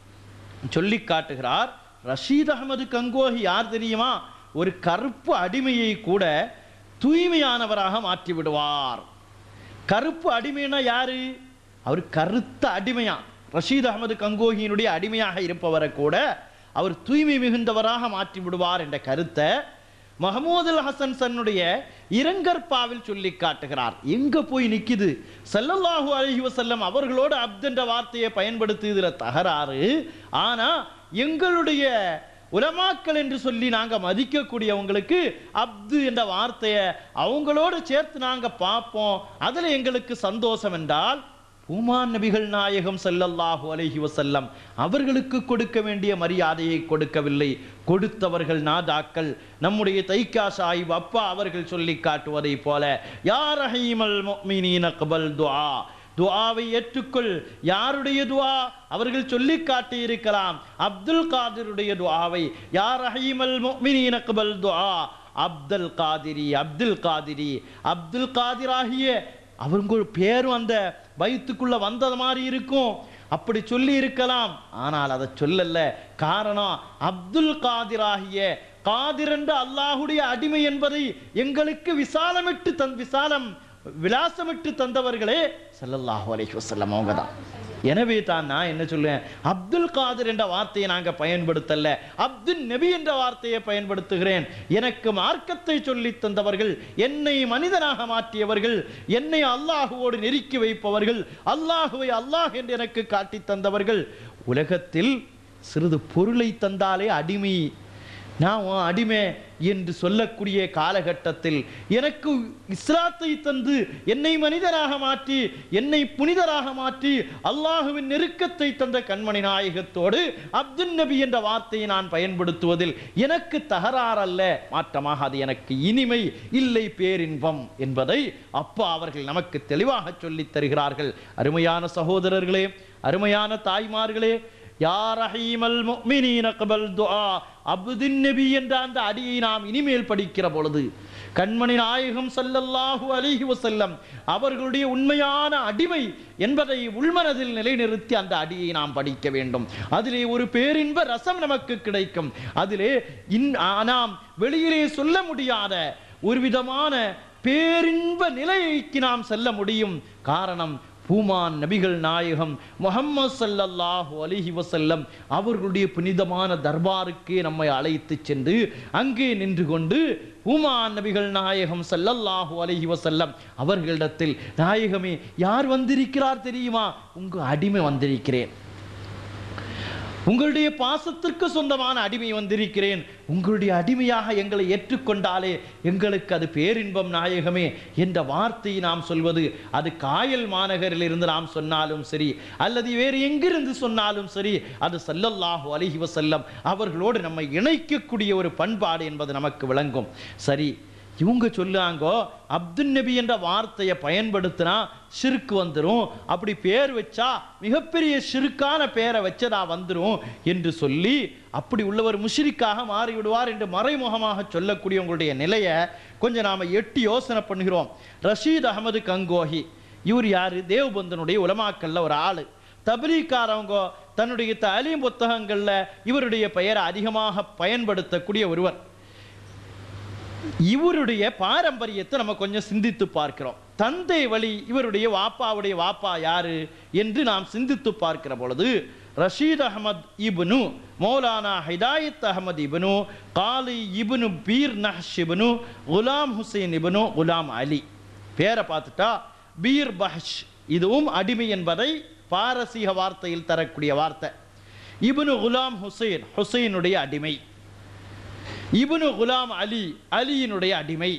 சொல்லி காட்டுகிறார் ரஷீத் அகமது கங்கோஹி யார் தெரியுமா ஒரு கருப்பு அடிமையை கூட தூய்மையானவராக மாற்றி விடுவார் கருப்பு அடிமைனா யாரு அவர் கருத்த அடிமையா ரஷீத் அகமது கங்கோஹியினுடைய அடிமையாக இருப்பவரை கூட அவர் தூய்மை மிகுந்தவராக மாற்றி விடுவார் என்ற கருத்தை மஹமூத் அல் ஹசன் சன்னுடைய இரங்கற்பாவில் சொல்லி காட்டுகிறார் எங்க போய் நிக்குது ஸல்லல்லாஹு அலைஹி வஸல்லம் அவர்களோடு அப்த் என்ற வார்த்தையை பயன்படுத்துகிற தகராறு ஆனா எங்களுடைய உலமாக்கள் என்று சொல்லி நாங்க மதிக்கக்கூடியவங்களுக்கு அப்து என்ற வார்த்தையை அவங்களோடு சேர்த்து நாங்க பார்ப்போம் அதுல எங்களுக்கு சந்தோஷம் என்றால் பூமான் நபிகள் நாயகம் ஸல்லல்லாஹு அலைஹி வஸல்லம் அவர்களுக்கு கொடுக்க வேண்டிய மரியாதையை கொடுக்கவில்லை கொடுத்தவர்கள் நாதாக்கள் நம்முடைய தைக்கா சாஹிப் அப்பா அவர்கள் சொல்லி காட்டுவதை போல யா ரஹீமல் முஃமினீன கபல் துஆ துஆவை ஏற்றுக்கொள் யாருடைய துஆ அவர்கள் சொல்லி காட்டி இருக்கலாம் அப்துல் காதிருடைய துஆவை யா ரஹீமல் முஃமினீன கபல் துஆ அப்துல் காதிரி அப்துல் காதிரி அப்துல் காதிராகிய அவங்க பேரும் அந்த வயிற்றுக்குள்ள வந்தது மாதிரி இருக்கும் அப்படி சொல்லி இருக்கலாம் ஆனால் அதை சொல்லல காரணம் அப்துல் காதிராகிய காதிர் என்ற அல்லாஹுடைய அடிமை என்பதை எங்களுக்கு விசாலமிட்டு தன் விசாலம் விலாசமிட்டு தந்தவர்களே ஸல்லல்லாஹு அலைஹி வஸல்லம் அவங்க தான் எனவே தான் நான் என்ன சொல்லுவேன் அப்துல் காதிர் என்ற வார்த்தையை நாங்க பயன்படுத்தல அப்துல் நபி என்ற வார்த்தையை பயன்படுத்துகிறேன் எனக்கு மார்க்கத்தை சொல்லித் தந்தவர்கள் என்னை மனிதனாக மாற்றியவர்கள் என்னை அல்லாஹுவோடு நெருக்கி வைப்பவர்கள் அல்லாஹுவை அல்லாஹ் என்று எனக்கு காட்டித் தந்தவர்கள் உலகத்தில் சிறிது பொருளை தந்தாலே அடிமை நான் உன் அடிமை என்று சொல்லக்கூடிய காலகட்டத்தில் எனக்கு இஸ்லாத்தை தந்து என்னை மனிதராக மாற்றி என்னை புனிதராக மாற்றி அல்லாஹுவின் நெருக்கத்தை தந்த கண்மணி நாயகத்தோடு அப்துல் நபி என்ற வார்த்தையை நான் பயன்படுத்துவதில் எனக்கு தகராறல்ல மாற்றமாக அது எனக்கு இனிமை இல்லை பேரின்பம் என்பதை அப்பா அவர்கள் நமக்கு தெளிவாக சொல்லித் தருகிறார்கள் அருமையான சகோதரர்களே அருமையான தாய்மார்களே யா ரஹீமல் முஃமினீன கபல் துஆ அப்துன் நபி என்ற அந்த அடியை நாம் இனிமேல் படிக்கிற பொழுது கண்மணி நாயகம் ஸல்லல்லாஹு அலைஹி வஸல்லம் அவர்களுடைய உண்மையான அடிமை என்பதை உள்மனதில் நிலைநிறுத்தி அந்த அடியை நாம் படிக்க வேண்டும் அதிலே ஒரு பேரின்ப ரசம் நமக்கு கிடைக்கும் அதிலே இன் ஆ- நாம் வெளியிலே சொல்ல முடியாத ஒரு விதமான பேரின்ப நிலைக்கு நாம் செல்ல முடியும் காரணம் பூமான் நபிகள் நாயகம் முஹம்மது ஸல்லல்லாஹு அலைஹி வஸல்லம் அவர்களுடைய புனிதமான தர்பாருக்கு நம்மை அழைத்து சென்று அங்கே நின்று கொண்டு பூமான் நபிகள் நாயகம் ஸல்லல்லாஹு அலைஹி வஸல்லம் அவர்களிடத்தில் நாயகமே யார் வந்திருக்கிறார் தெரியுமா உங்க அடிமை வந்திருக்கிறேன் உங்களுடைய பாசத்திற்கு சொந்தமான அடிமை வந்திருக்கிறேன் உங்களுடைய அடிமையாக எங்களை ஏற்றுக்கொண்டாலே எங்களுக்கு அது பேரின்பம் நாயகமே என்ற வார்த்தையை நாம் சொல்வது அது காயல் மாநகரில் இருந்து நாம் சொன்னாலும் சரி அல்லது வேறு எங்கிருந்து சொன்னாலும் சரி அது சல்லல்லாஹு அலைஹி வஸல்லம் அவர்களோடு நம்மை இணைக்கக்கூடிய ஒரு பண்பாடு என்பது நமக்கு விளங்கும் சரி இவங்க சொல்லுவாங்கோ அப்துல் நபி என்ற வார்த்தையை பயன்படுத்தினா ஷிருக்கு வந்துரும் அப்படி பேர் வச்சா மிகப்பெரிய ஷிருக்கான பேரை வச்சதா வந்துரும் என்று சொல்லி அப்படி உள்ளவர் முஷிரிக்காக மாறிவிடுவார் என்று மறைமுகமாக சொல்லக்கூடிய உங்களுடைய நிலையை கொஞ்சம் நாம எட்டி யோசனை பண்ணுகிறோம் ரஷீத் அகமது கங்கோஹி இவர் யாரு தேவபந்தனுடைய உலமாக்கல்ல ஒரு ஆளு தபிலீக்காரவங்க தன்னுடைய தாலீம் புத்தகங்கள்ல இவருடைய பெயரை அதிகமாக பயன்படுத்தக்கூடிய ஒருவர் இவருடைய பாரம்பரியத்தை நம்ம கொஞ்சம் சிந்தித்து பார்க்கிறோம் தந்தை வழி இவருடைய வாப்பாவுடைய வாப்பா யாரு என்று நாம் சிந்தித்து பார்க்கிற பொழுது ரஷீத் அகமது இப்னு மௌலானா ஹிதாயத் அகமது இப்னு காலி இப்னு பீர் நஹ்ஷ் இப்னு குலாம் ஹுசைன் இப்னு குலாம் அலி பேரை பார்த்துட்டா பீர் பஹஷ் இதுவும் அடிமை என்பதை பாரசீக வார்த்தையில் தரக்கூடிய வார்த்தை இப்னு குலாம் ஹுசைன் ஹுசைனுடைய அடிமை இப்னு குலாம் அலி அலியினுடைய அடிமை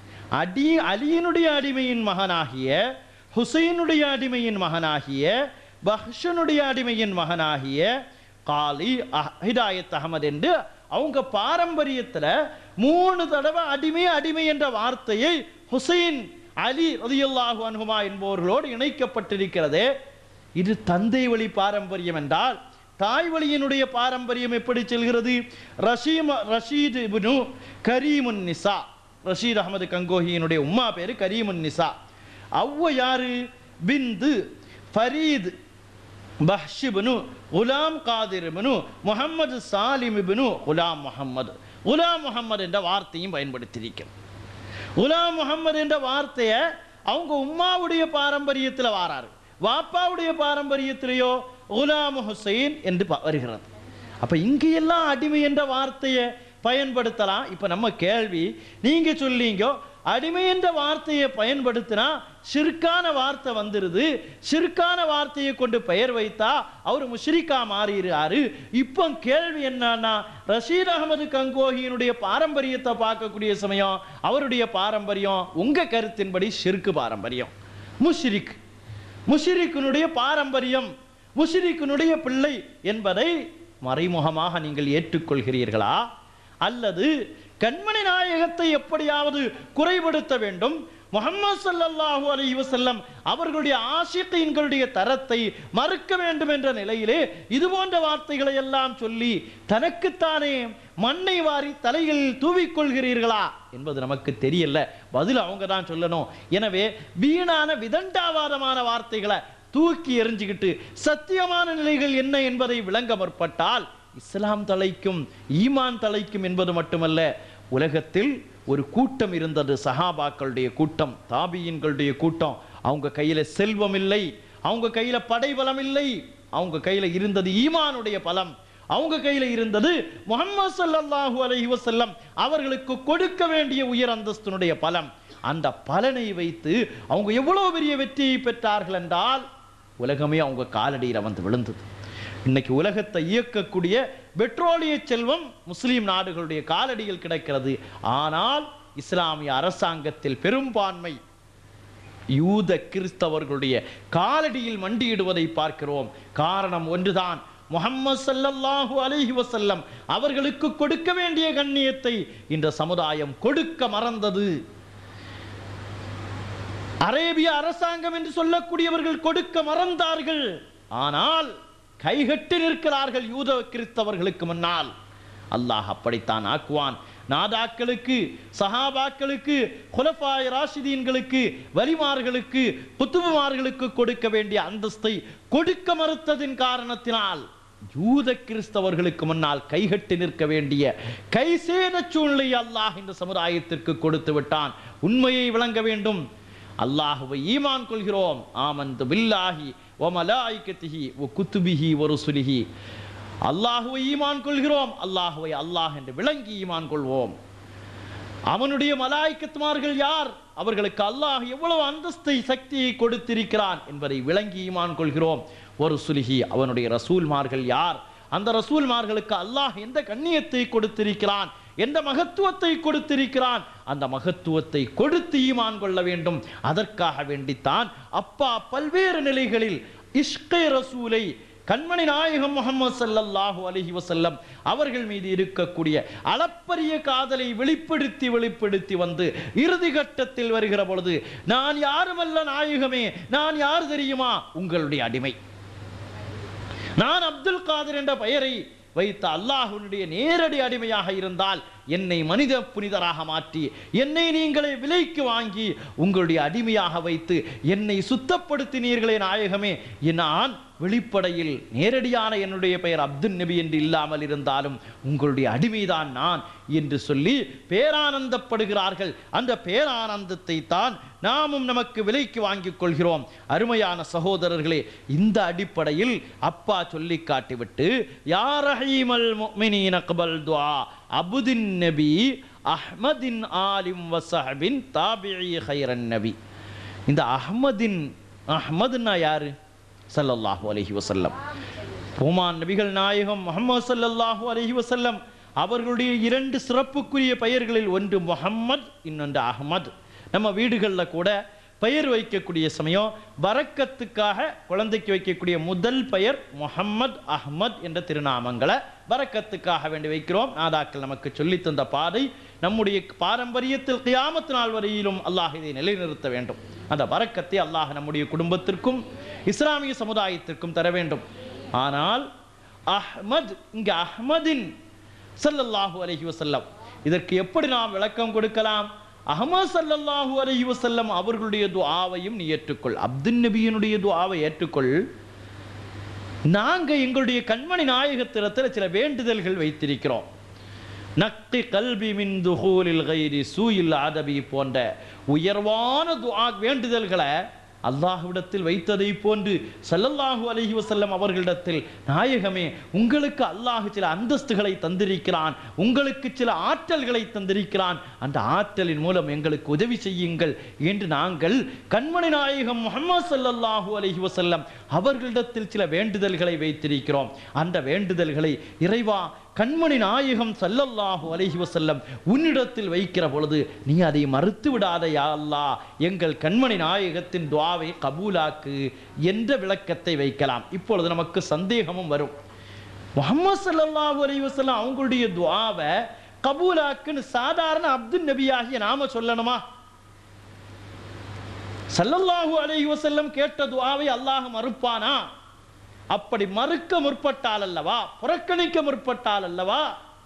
அடி அலியினுடைய அடிமையின் மகனாகிய ஹுசைனுடைய அடிமையின் மகனாகிய பஹ்ஷனுடைய அடிமையின் மகனாகிய காலி அஹ்- ஹிதாயத் அகமது என்று அவங்க பாரம்பரியத்துல மூணு தடவை அடிமை அடிமை என்ற வார்த்தையை ஹுசைன் அலி ரலியல்லாஹு அன்ஹுமா என்பவர்களோடு இணைக்கப்பட்டிருக்கிறது இது தந்தை வழி பாரம்பரியம் என்றால் தாய் வழியினுடைய பாரம்பரியம் எப்படி செல்கிறது ரஷீம் ரஷீத் இப்னு கரீமுன் நிசா ரஷீத் அகமது கங்கோஹியினுடைய உம்மா பேரு கரீமுன் நிசா அவ்வ யாரு பிந்து ஃபரீத் பஹ்ஷ் இப்னு குலாம் காதிர் இப்னு முஹம்மது சாலிம் இப்னு குலாம் முஹம்மது குலாம் முஹம்மது என்ற வார்த்தையும் பயன்படுத்தியிருக்கிறது குலாம் முஹம்மது என்ற வார்த்தையை அவங்க உம்மாவுடைய பாரம்பரியத்தில் வாராரு வாப்பாவுடைய பாரம்பரியத்திலேயோ குலாம் ஹுசைன் என்று ப- வருகிறது அப்ப இங்கெல்லாம் அடிமை என்ற வார்த்தையை பயன்படுத்தலாம் இப்ப நம்ம கேள்வி நீங்க சொல்லீங்க அடிமை என்ற வார்த்தையை பயன்படுத்தினா ஷிர்கான வார்த்தை வந்துருது ஷிர்கான வார்த்தையை கொண்டு பெயர் வைத்தா அவர் முஷ்ரிக்கா மாறிடுறாரு இப்போ கேள்வி என்னன்னா ரஷீத் அகமது கங்கோஹியினுடைய பாரம்பரியத்தை பார்க்கக்கூடிய சமயம் அவருடைய பாரம்பரியம் உங்க கருத்தின்படி ஷிர்கு பாரம்பரியம் முஷ்ரிக் முஷ்ரிக்கினுடைய பாரம்பரியம் முஷ்ரிக்கினுடைய பிள்ளை என்பதை மறைமுகமாக நீங்கள் ஏற்றுக்கொள்கிறீர்களா அல்லது கண்மணி நாயகத்தை எப்படியாவது குறைபடுத்த வேண்டும் முஹம்மது ஸல்லல்லாஹு அலைஹி வஸல்லம் அவர்களுடைய ஆஷிகீன்களுடைய தரத்தை மறுக்க வேண்டும் என்ற நிலையிலே இது போன்ற வார்த்தைகளை எல்லாம் சொல்லி தனக்குத்தானே மண்ணை வாரி தலைகளில் தூவிக்கொள்கிறீர்களா என்பது நமக்கு தெரியல பதில் அவங்க தான் சொல்லணும் எனவே வீணான விதண்டாவாதமான வார்த்தைகளை தூக்கி எறிஞ்சுக்கிட்டு சத்தியமான நிலைகள் என்ன என்பதை விளங்க முற்பட்டால் இஸ்லாம் தலைக்கும் ஈமான் தலைக்கும் என்பது மட்டுமல்ல உலகத்தில் ஒரு கூட்டம் இருந்தது சஹாபாக்களுடைய கூட்டம் தாபியின்களுடைய கூட்டம் அவங்க கையில செல்வம் இல்லை அவங்க கையில படைபலம் இல்லை அவங்க கையில இருந்தது ஈமானுடைய பலம் அவங்க கையில இருந்தது முஹம்மது ஸல்லல்லாஹு அலைஹி வஸல்லம் அவர்களுக்கு கொடுக்க வேண்டிய உயர் அந்தஸ்தினுடைய பலம் அந்த பலனை வைத்து அவங்க எவ்வளவு பெரிய வெற்றியை பெற்றார்கள் என்றால் உலகமே அவங்க காலடியில் வந்து விழுந்தது இன்னைக்கு உலகத்தை இயக்கக்கூடிய பெட்ரோலிய செல்வம் முஸ்லிம் நாடுகளுடைய காலடியில் கிடைக்கிறது ஆனால் இஸ்லாமிய அரசாங்கத்தில் பெரும்பான்மை யூத கிறிஸ்தவர்களுடைய காலடியில் மண்டியிடுவதை பார்க்கிறோம் காரணம் ஒன்றுதான் முஹம்மது ஸல்லல்லாஹு அலைஹி வஸல்லம் அவர்களுக்கு கொடுக்க வேண்டிய கண்ணியத்தை இந்த சமுதாயம் கொடுக்க மறந்தது அரேபிய அரசாங்கம் என்று சொல்லக்கூடியவர்கள் கொடுக்க மறந்தார்கள் ஆனால் கைகட்டி நிற்கிறார்கள் யூத கிறிஸ்தவர்களுக்கு முன்னால் அல்லாஹ் அப்படித்தான் ஆக்குவான் நாதாக்களுக்கு சஹாபாக்களுக்கு குலஃபாய் ராஷிதீன்களுக்கு வலிமார்களுக்கு குத்துபுமார்களுக்கு கொடுக்க வேண்டிய அந்தஸ்தை கொடுக்க மறுத்ததின் காரணத்தினால் யூத கிறிஸ்தவர்களுக்கு முன்னால் கைகட்டி நிற்க வேண்டிய கைசேத சூழ்நிலை அல்லாஹ் இந்த சமுதாயத்திற்கு கொடுத்து விட்டான் உண்மையை விளங்க வேண்டும் அல்லாஹுவை ஈமான் கொள்கிறோம் ஆமந்து பில்லாஹி ஓ மலாய்கத்திஹி ஓ குத்துபிஹி ஒரு சுலிஹி அல்லாஹுவை ஈமான் கொள்கிறோம் அல்லாஹுவை அல்லாஹ் என்று விளங்கி ஈமான் கொள்வோம் அவனுடைய மலாய்க்கத்துமார்கள் யார் அவர்களுக்கு அல்லாஹ் எவ்வளவு அந்தஸ்தை சக்தியை கொடுத்திருக்கிறான் என்பதை விளங்கி ஈமான் கொள்கிறோம் ஒரு சுலிஹி அவனுடைய ரசூல்மார்கள் யார் அந்த ரசூல்மார்களுக்கு அல்லாஹ் எந்த கண்ணியத்தை கொடுத்திருக்கிறான் எந்த மகத்துவத்தை கொடுத்திருக்கிறான் அந்த மகத்துவத்தை கொடுத்து ஈமான் கொள்ள வேண்டும் அதற்காக வேண்டித்தான் அப்பா பல்வேறு நிலைகளில் இஷ்கை ரசூலை கண்மணி நாயகம் முகமது ஸல்லல்லாஹு அலைஹி வஸல்லம் அவர்கள் மீது இருக்கக்கூடிய அளப்பரிய காதலை வெளிப்படுத்தி வெளிப்படுத்தி வந்து இறுதி கட்டத்தில் வருகிற பொழுது நான் யாருமல்ல நாயகமே நான் யார் தெரியுமா உங்களுடைய அடிமை நான் அப்துல் காதர் என்ற பெயரை வைத்த அல்லாஹ்வுடைய நேரடி அடிமையாக இருந்தால் என்னை மனித புனிதராக மாற்றி என்னை நீங்களே விலைக்கு வாங்கி உங்களுடைய அடிமையாக வைத்து என்னை சுத்தப்படுத்தினீர்களே நாயகமே நான் வெளிப்படையில் நேரடியான என்னுடைய பெயர் அப்துல் நபி என்று இல்லாமல் இருந்தாலும் உங்களுடைய அடிமைதான் நான் என்று சொல்லி பேரானந்தப்படுகிறார்கள் அந்த பேரானந்தத்தை தான் நாமும் நமக்கு விலைக்கு வாங்கிக் கொள்கிறோம் அருமையான சகோதரர்களே இந்த அடிப்படையில் அப்பா சொல்லி காட்டிவிட்டு யார் ரஹீமல் முஃமினீன கபல் துஆ அபுதின் நபி அஹ்மதின் ஆலிம் வசஹபின் தாபிஇ ஹைரன் நபி இந்த அஹ்மதின் அஹ்மதுன்னா யாரு ஸல்லல்லாஹு அலைஹி வஸல்லம் பூமான் நபிகள் நாயகம் முஹம்மது ஸல்லல்லாஹு அலைஹி வஸல்லம் அவர்களுடைய இரண்டு சிறப்புக்குரிய பெயர்களில் ஒன்று முஹம்மத் இன்னொன்று அஹ்மத் நம்ம வீடுகளில் கூட பெயர் வைக்கக்கூடிய சமயம் பரக்கத்துக்காக குழந்தைக்கு வைக்கக்கூடிய முதல் பெயர் முஹம்மத் அஹ்மத் என்ற திருநாமங்களை பரக்கத்துக்காக வேண்டி வைக்கிறோம் நாதாக்கள் நமக்கு சொல்லித் தந்த பாதை நம்முடைய பாரம்பரியத்தில் கியாமத்து நாள் வரையிலும் அல்லாஹ் இதை நிலைநிறுத்த வேண்டும் அந்த பரக்கத்தை அல்லாஹ் நம்முடைய குடும்பத்திற்கும் இஸ்லாமிய சமுதாயத்திற்கும் தர வேண்டும் ஆனால் அஹ்மத் இங்க அஹ்மதின் ஸல்லல்லாஹு அலைஹி வஸல்லம் இதற்கு எப்படி நாம் விளக்கம் கொடுக்கலாம் அஹமது ஸல்லல்லாஹு அலைஹி வஸல்லம் அவர்களுடைய துஆவையும் நீ ஏற்றுக்கொள் அப்துல் நபியினுடைய துஆவை ஏற்றுக்கொள் நாங்க எங்களுடைய கண்மணி நாயகத்திடத்தில் சில வேண்டுதல்கள் வைத்திருக்கிறோம் நக்தி கல்வி மின் துஹூலில் கைரி சூயில் ஆதபி போன்ற உயர்வான துஆ வேண்டுதல்களை அல்லாஹ்விடத்தில் வைத்ததை போன்று ஸல்லல்லாஹு அலைஹி வஸல்லம் அவர்களிடத்தில் நாயகமே உங்களுக்கு அல்லாஹ் சில அந்தஸ்துகளை தந்திருக்கிறான் உங்களுக்கு சில ஆற்றல்களை தந்திருக்கிறான் அந்த ஆற்றலின் மூலம் எங்களுக்கு உதவி செய்யுங்கள் என்று நாங்கள் கண்மணி நாயகம் முஹம்மது ஸல்லல்லாஹு அலைஹி வஸல்லம் அவர்களிடத்தில் சில வேண்டுதல்களை வைத்திருக்கிறோம் அந்த வேண்டுதல்களை இறைவா கண்மணி நாயகம் ஸல்லல்லாஹு அலைஹி வஸல்லம் உன்னிடத்தில் வைக்கிற பொழுது நீ அதை மறுத்து விடாத யா அல்லாஹ் எங்கள் கண்மணி நாயகத்தின் துஆவை கபூலாக்கு என்ற விளக்கத்தை வைக்கலாம் இப்பொழுது நமக்கு சந்தேகமும் வரும் முஹம்மது ஸல்லல்லாஹு அலைஹி வஸல்லம் அவங்களுடைய துஆவை கபூலாக்குன்னு சாதாரண அப்துல் நபியாகிய நாம சொல்லணுமா ஸல்லல்லாஹு அலைஹி வஸல்லம் கேட்ட துஆவை அல்லாஹ் மறுப்பானா அப்படி மறுக்க முற்பட்டால் அல்லவா புறக்கணிக்க முற்பட்டால் அல்லவா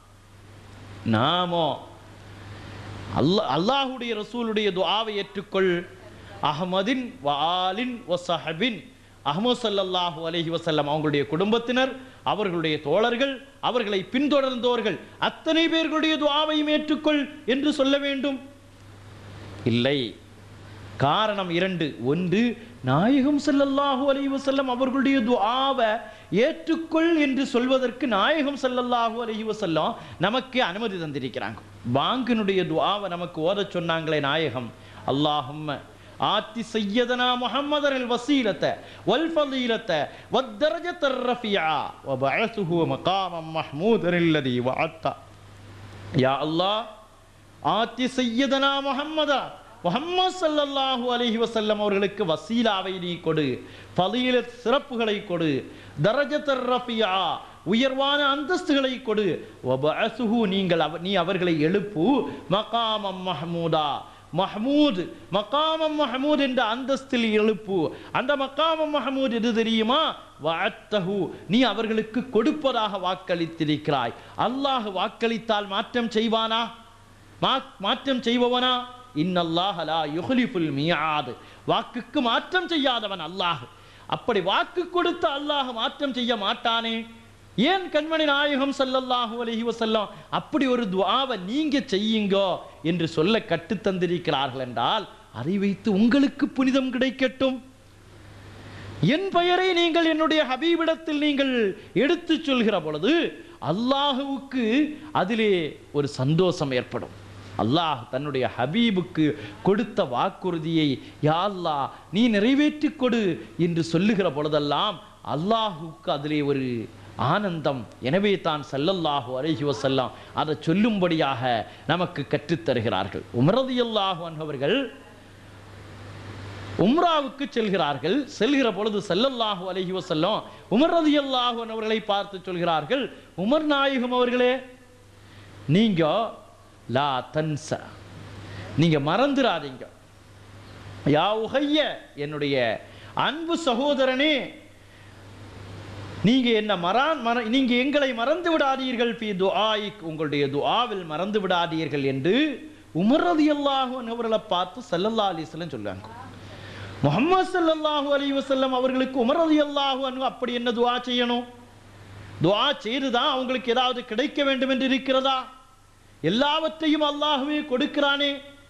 நாமோ அல்லாஹ் அல்லாஹுடைய ரசூலுடைய துஆவை ஏற்றுக்கொள் அஹ்மதின் வாலின் வசஹபின் அஹ்மது ஸல்லல்லாஹு அலைஹி வஸல்லம் அவங்களுடைய குடும்பத்தினர் அவர்களுடைய தோழர்கள் அவர்களை பின்தொடர்ந்தோர்கள் அத்தனை பேர்களுடைய துஆவையும் ஏற்றுக்கொள் என்று சொல்ல வேண்டும் இல்லை காரணம் இரண்டு ஒன்று நாயகம் ஸல்லல்லாஹு அலைஹி வஸல்லம் அவர்களுடைய துஆவை ஏற்றுக்கொள் என்று சொல்வதற்கு நாயகம் ஸல்லல்லாஹு அலைஹி வஸல்லம் நமக்கு அனுமதி தந்திருக்கிறாங்க பாங்கினுடைய துஆவை நமக்கு ஓதச் சொன்னாங்களே நாயகம் அல்லாஹும்ம ஆத்தி சையதனா முஹம்மதர் அல் வசீலத்த வல் ஃபலீலத்த வத்தரஜத்த ரஃபியா வபஅசுஹு மகாமம் மஹ்மூதர் அல்லதி வஅத்தா யா அல்லாஹ் ஆத்தி சையதனா முஹம்மதா முஹம்மது ஸல்லல்லாஹு அலைஹி வஸல்லம் அவர்களுக்கு வசீலாவை நீ கொடு ஃபலீலத் சிறப்புகளை கொடு தரஜத்தர் ரஃபியா உயர்வான அந்தஸ்துகளை கொடு வபஅசுஹு நீங்கள் அவ- நீ அவர்களை எழுப்பு மகாமம் மஹ்மூதா மஹ்மூத் மகாமம் மஹ்மூத் என்ற அந்தஸ்தில் எழுப்பு அந்த மகாமம் மஹ்மூத் எது தெரியுமா வஅத்தஹு நீ அவர்களுக்கு கொடுப்பதாக வாக்களித்திருக்கிறாய் அல்லாஹ் வாக்களித்தால் மாற்றம் செய்வானா மா- மாற்றம் செய்பவனா இன்னல்லாஹ லா யுஹ்லிஃபுல் மியாத் வாக்குக்கு மாற்றம் செய்யாதவன் அல்லாஹ் அப்படி வாக்கு கொடுத்த அல்லாஹ் மாற்றம் செய்ய மாட்டானே ஏன் கண்மணி நாயகம் ஸல்லல்லாஹு அலைஹி வஸல்லம் அப்படி ஒரு துஆவை நீங்க செய்யுங்கோ என்று சொல்ல கற்றுத் தந்திருக்கிறார்கள் என்றால் அதை வைத்து உங்களுக்கு புனிதம் கிடைக்கட்டும் என் பெயரை நீங்கள் என்னுடைய ஹபீபிடத்தில் நீங்கள் எடுத்துச் சொல்கிற பொழுது அல்லாஹுவுக்கு அதிலே ஒரு சந்தோஷம் ஏற்படும் அல்லாஹ் தன்னுடைய ஹபீபுக்கு கொடுத்த வாக்குறுதியை யா அல்லாஹ் நீ நிறைவேற்றிக் கொடு என்று சொல்லுகிற பொழுதெல்லாம் அல்லாஹுக்கு அதிலே ஒரு ஆனந்தம் எனவே தான் ஸல்லல்லாஹு அலைஹி வஸல்லம் அதை சொல்லும்படியாக நமக்கு கற்றுத் தருகிறார்கள் உமரதியல்லாஹு அவர்கள் உம்ராவுக்கு செல்கிறார்கள் செல்கிற பொழுது ஸல்லல்லாஹு அலைஹி வஸல்லம் உமர் ரலியல்லாஹு அன்ஹு அவர்களை பார்த்து சொல்கிறார்கள் உமர் நாயகம் அவர்களே நீங்க லா தன்ச நீங்க மறந்துடாதீங்க யா உகைய என்னுடைய அன்பு சகோதரனே நீங்க என்ன மறான் மற நீங்க எங்களை மறந்து விடாதீர்கள் பி துஆயிக் உங்களுடைய துஆவில் மறந்து விடாதீர்கள் என்று உமர் ரலியல்லாஹு அன்ஹு அவர்களை பார்த்து ஸல்லல்லாஹு அலைஹி வஸல்லம் சொல்றாங்க முகமது ஸல்லல்லாஹு அலைஹி வஸல்லம் அவர்களுக்கு உமர் ரலியல்லாஹு அன்ஹு அப்படி என்ன துஆ செய்யணும் துஆ செய்துதான் அவங்களுக்கு ஏதாவது கிடைக்க வேண்டும் என்று இருக்கிறதா எல்லாவற்றையும் அல்லாஹ்வே கொடுக்கிறானே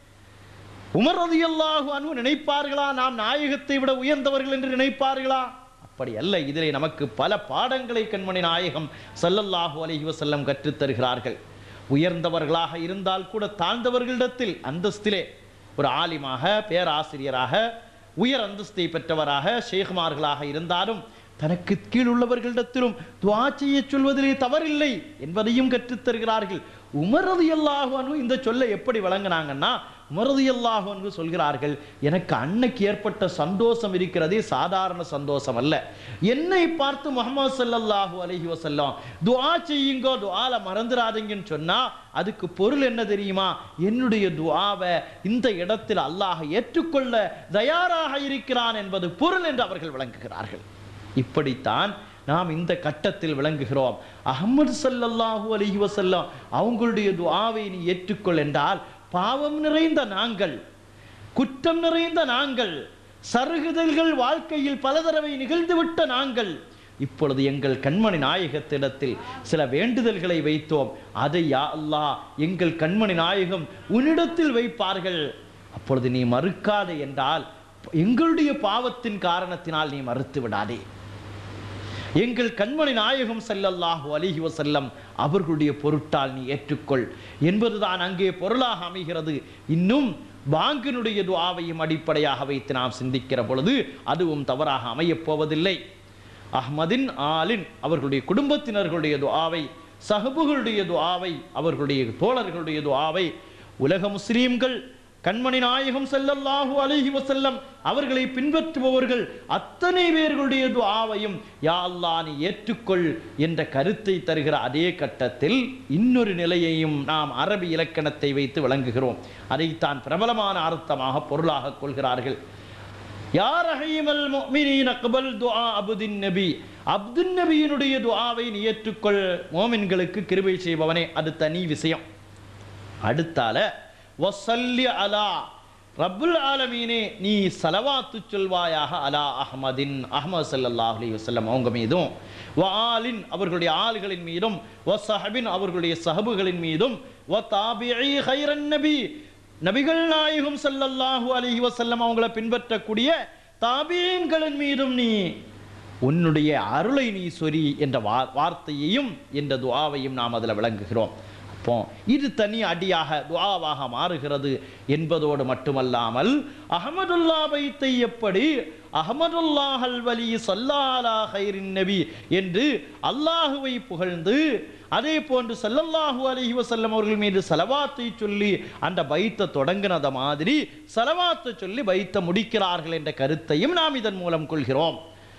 உமர் ரலியல்லாஹு அன்ஹு நினைப்பார்களா நாம் நாயகத்தை விட உயர்ந்தவர்கள் என்று நினைப்பார்களா அப்படி அல்ல இதிலே நமக்கு பல பாடங்களை கண்மணி நாயகம் ஸல்லல்லாஹு அலைஹி வஸல்லம் கற்றுத் தருகிறார்கள் உயர்ந்தவர்களாக இருந்தால் கூட தாழ்ந்தவர்களிடத்தில் அந்தஸ்திலே ஒரு ஆலிமாக பேராசிரியராக உயர் அந்தஸ்தை பெற்றவராக ஷேகுமார்களாக இருந்தாலும் தனக்கு கீழ் உள்ளவர்களிடத்திலும் துவா செய்ய சொல்வதிலே தவறில்லை என்பதையும் கற்றுத் தருகிறார்கள் உமரது அல்லாஹு இந்த சொல்லை எப்படி வழங்கினாங்கன்னா உமரது அல்லாஹு சொல்கிறார்கள் எனக்கு அன்னைக்கு ஏற்பட்ட சந்தோஷம் இருக்கிறதே சாதாரண சந்தோஷம் அல்ல என்னை பார்த்து முகமது ஸல்லல்லாஹு அலைஹி வஸல்லம் துஆ செய்யுங்கோ துஆல மறந்துடாதீங்கன்னு சொன்னா அதுக்கு பொருள் என்ன தெரியுமா என்னுடைய துஆவை இந்த இடத்தில் அல்லாஹ் ஏற்றுக்கொள்ள தயாராக இருக்கிறான் என்பது பொருள் என்று அவர்கள் விளங்குகிறார்கள் இப்படித்தான் நாம் இந்த கட்டத்தில் விளங்குகிறோம் அஹ்மது ஸல்லல்லாஹு அலைஹி வஸல்லம் அவங்களுடைய துஆவை நீ ஏற்றுக்கொள் என்றால் பாவம் நிறைந்த நாங்கள் குற்றம் நிறைந்த நாங்கள் சருகுதல்கள் வாழ்க்கையில் பல தடவை நிகழ்ந்துவிட்ட நாங்கள் இப்பொழுது எங்கள் கண்மணி நாயகத்திடத்தில் சில வேண்டுதல்களை வைத்தோம் அதை யா அல்லாஹ் எங்கள் கண்மணி நாயகம் உன்னிடத்தில் வைப்பார்கள் அப்பொழுது நீ மறுக்காதே என்றால் எங்களுடைய பாவத்தின் காரணத்தினால் நீ மறுத்து விடாதே எங்கள் கண்மணி நாயகம் ஸல்லல்லாஹு அலைஹி வஸல்லம் அவர்களுடைய பொருட்டால் நீ ஏற்றுக்கொள் என்பதுதான் அங்கே பொருளாக அமைகிறது இன்னும் பாங்கினுடைய துஆவையும் அடிப்படையாக வைத்து நாம் சிந்திக்கிற பொழுது அதுவும் தவறாக அமையப் போவதில்லை அஹ்மதின் ஆலின் அவர்களுடைய குடும்பத்தினர்களுடைய துஆவை சஹபுகளுடைய துஆவை அவர்களுடைய தோழர்களுடைய துஆவை உலக முஸ்லீம்கள் கண்மணி நாயகம் ஸல்லல்லாஹு அலைஹி வஸல்லம் அவர்களை பின்பற்றுபவர்கள் அத்தனை பேர்களுடைய துஆவையும் யா அல்லாஹ் நீ ஏற்றுக்கொள் என்ற கருத்தை தருகிற அதே கட்டத்தில் இன்னொரு நிலையையும் நாம் அரபி இலக்கணத்தை வைத்து விளங்குகிறோம் அதைத்தான் பிரபலமான அர்த்தமாக பொருளாக கொள்கிறார்கள் யார் ரஹீமல் முஃமினீன கபல் துஆ அப்தின் நபி அப்துன் நபியினுடைய துஆவை நீ ஏற்றுக்கொள் மோமின்களுக்கு கிருபை செய்பவனே அது தனி விஷயம் அடுத்தால வசல்லி அலா ரப்புல் ஆலமீனே நீ சலவாத்து சொல்வாயாக அலா அஹ்மதின் அஹ்மது ஸல்லல்லாஹு அலைஹி வஸல்லம் அவங்க மீதும் வ ஆலின் அவர்களுடைய ஆள்களின் மீதும் வ சஹபின் அவர்களுடைய சஹபுகளின் மீதும் வ தாபிஇ ஹைரன் நபி நபிகள் நாயகம் ஸல்லல்லாஹு அலைஹி வஸல்லம் அவங்கள பின்பற்றக்கூடிய தாபீன்களின் மீதும் நீ உன்னுடைய அருளை நீ சொரி என்ற வா- வார்த்தையையும் என்ற துஆவையும் நாம் அதில் விளங்குகிறோம் அப்போ இது தனி அடியாக துஆவாக மாறுகிறது என்பதோடு மட்டுமல்லாமல் அஹமதுல்லா பைத்தை எப்படி அஹமதுல்லாஹல் வலி சல்லாலா ஹைரின் நபி என்று அல்லாஹுவை புகழ்ந்து அதே போன்று ஸல்லல்லாஹு அலைஹி வஸல்லம் அவர்கள் மீது சலவாத்தை சொல்லி அந்த பைத்தை தொடங்கினத மாதிரி சலவாத்தை சொல்லி பைத்தை முடிக்கிறார்கள் என்ற கருத்தையும் நாம் இதன் மூலம் கொள்கிறோம்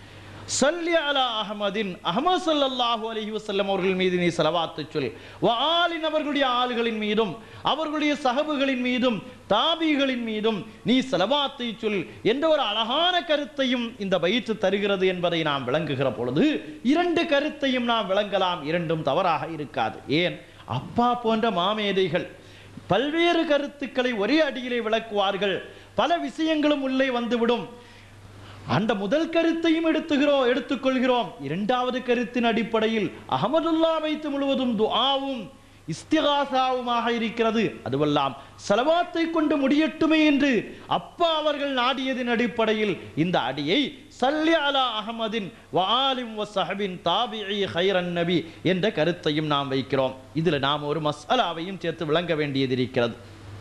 சல்லி அலா அஹமதின் அஹமது ஸல்லல்லாஹு அலைஹி வஸல்லம் அவர்கள் மீது நீ ஸலவாத்து சொல் வ ஆலின் அவர்களுடைய ஆளுகளின் மீதும் அவர்களுடைய சஹபுகளின் மீதும் தாபிகளின் மீதும் நீ ஸலவாத்தை சொல் என்ற ஒரு அழகான கருத்தையும் இந்த பயிற்று தருகிறது என்பதை நாம் விளங்குகிற பொழுது இரண்டு கருத்தையும் நாம் விளங்கலாம் இரண்டும் தவறாக இருக்காது ஏன் அப்பா போன்ற மாமேதைகள் பல்வேறு கருத்துக்களை ஒரே அடியிலே விளக்குவார்கள் பல விஷயங்களும் உள்ளே வந்துவிடும் அந்த முதல் கருத்தையும் எடுத்துகிறோம் எடுத்துக்கொள்கிறோம் இரண்டாவது கருத்தின் அடிப்படையில் அகமதுல்லா வைத்து முழுவதும் துஆவும் இஸ்திகாசாவுமாக இருக்கிறது அதுவெல்லாம் செலவாத்தை கொண்டு முடியட்டுமே என்று அப்பா அவர்கள் நாடியதின் அடிப்படையில் இந்த அடியை சல்லி அலா அஹமதின் வாலிம் வ சஹபின் தாபிஇ ஹைரன் நபி என்ற கருத்தையும் நாம் வைக்கிறோம் இதுல நாம் ஒரு மசாலாவையும் சேர்த்து விளங்க வேண்டியது இருக்கிறது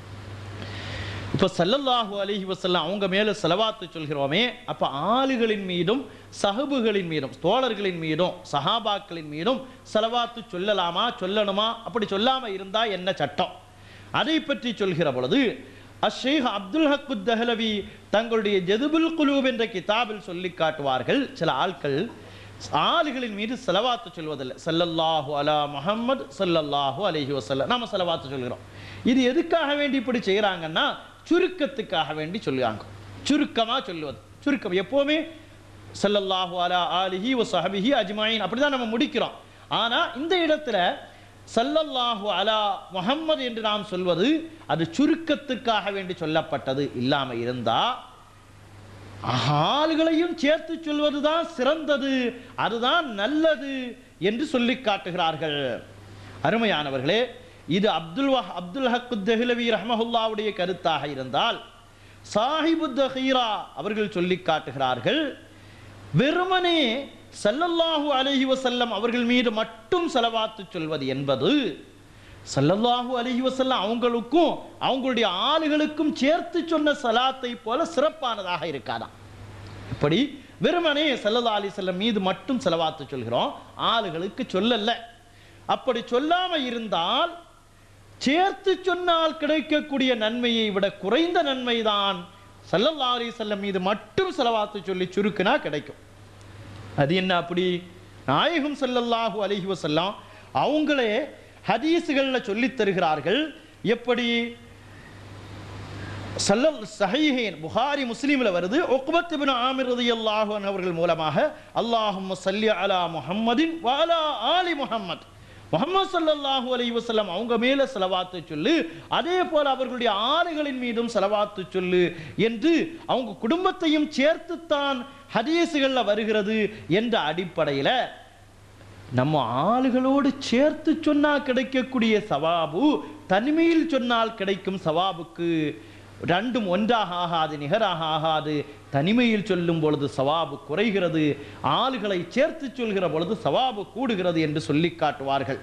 இப்ப சல்லல்லாஹு அலைஹி வஸல்லம் அவங்க மேல செலவாத்து சொல்கிறோமே அப்ப ஆளுகளின் மீதும் சஹபுகளின் மீதும் தோழர்களின் மீதும் சஹாபாக்களின் மீதும் செலவாத்து சொல்லலாமா சொல்லணுமா அப்படி சொல்லாம இருந்தா என்ன சட்டம் அதை பற்றி சொல்கிற பொழுது அஷேக் அப்துல் ஹக்கு தஹலவி தங்களுடைய ஜெதுபுல் குலூப் என்ற கிதாபில் சொல்லி காட்டுவார்கள் சில ஆட்கள் ஆளுகளின் மீது செலவாத்து சொல்வதில்லை சல்லல்லாஹு அலா முஹம்மது சல்லல்லாஹு அலைஹி வஸல்லம் நாம செலவாத்து சொல்கிறோம் இது எதுக்காக வேண்டி இப்படி செய்கிறாங்கன்னா சுருக்கத்துக்காக வேண்டி சொல்லுவாங்க சுருக்கமா சொல்லுவது சுருக்கம் எப்போவுமே ஸல்லல்லாஹு அலா ஆலிஹி வ ஸஹபிஹி அஜ்மாயின் அப்படிதான் நம்ம முடிக்கிறோம் ஆனா இந்த இடத்துல ஸல்லல்லாஹு அலா முஹம்மது என்று நாம் சொல்வது அது சுருக்கத்துக்காக வேண்டி சொல்லப்பட்டது இல்லாம இருந்தா ஆள்களையும் சேர்த்து சொல்வதுதான் சிறந்தது அதுதான் நல்லது என்று சொல்லி காட்டுகிறார்கள் அருமையானவர்களே இது அப்துல் வஹ் அப்துல் ஹக்கு தெஹ்லவி ரஹமஹுல்லாவுடைய கருத்தாக இருந்தால் சாஹிபு தஹீரா அவர்கள் சொல்லி காட்டுகிறார்கள் வெறுமனே ஸல்லல்லாஹு அலைஹி வஸல்லம் அவர்கள் மீது மட்டும் செலவாத்து சொல்வது என்பது ஸல்லல்லாஹு அலைஹி வஸல்லம் அவங்களுக்கும் அவங்களுடைய ஆளுகளுக்கும் சேர்த்து சொன்ன சலாத்தை போல சிறப்பானதாக இருக்காதாம் இப்படி வெறுமனே ஸல்லல்லாஹு அலைஹி வஸல்லம் மீது மட்டும் செலவாத்து சொல்கிறோம் ஆளுகளுக்கு சொல்லல அப்படி சொல்லாம இருந்தால் சேர்த்து சொன்னால் கிடைக்கக்கூடிய நன்மையை விட குறைந்த நன்மைதான் ஸல்லல்லாஹு அலைஹி வஸல்லம் மீது மட்டும் செலவாத்து சொல்லி சுருக்குனா கிடைக்கும் அது என்ன அப்படி நாயகம் ஸல்லல்லாஹு அலைஹி வஸல்லம் அவங்களே ஹதீஸுகள்ல சொல்லித் தருகிறார்கள் எப்படி சல்லல் சஹீஹேன் புகாரி முஸ்லீம்ல வருது உக்பத் இப்னு ஆமிர் ரலியல்லாஹு அன்ஹு அவர்கள் மூலமாக அல்லாஹும்ம ஸல்லி அலா முஹம்மதின் வ அலா ஆலி முஹம்மத் முஹம்மது ஸல்லல்லாஹு அலைஹி வஸல்லம் அவங்க மேல செலவாத்து சொல்லு அதே போல அவர்களுடைய ஆளுகளின் மீதும் செலவாத்து சொல்லு என்று அவங்க குடும்பத்தையும் சேர்த்துத்தான் ஹதீஸுகள்ல வருகிறது என்ற அடிப்படையில நம்ம ஆளுகளோடு சேர்த்து சொன்னா கிடைக்கக்கூடிய சவாபு தனிமையில் சொன்னால் கிடைக்கும் சவாபுக்கு ரெண்டும் ஒன்றாக ஆகாது நிகராக ஆகாது தனிமையில் சொல்லும் பொழுது சவாபு குறைகிறது ஆளுகளை சேர்த்து சொல்கிற பொழுது சவாபு கூடுகிறது என்று சொல்லி காட்டுவார்கள்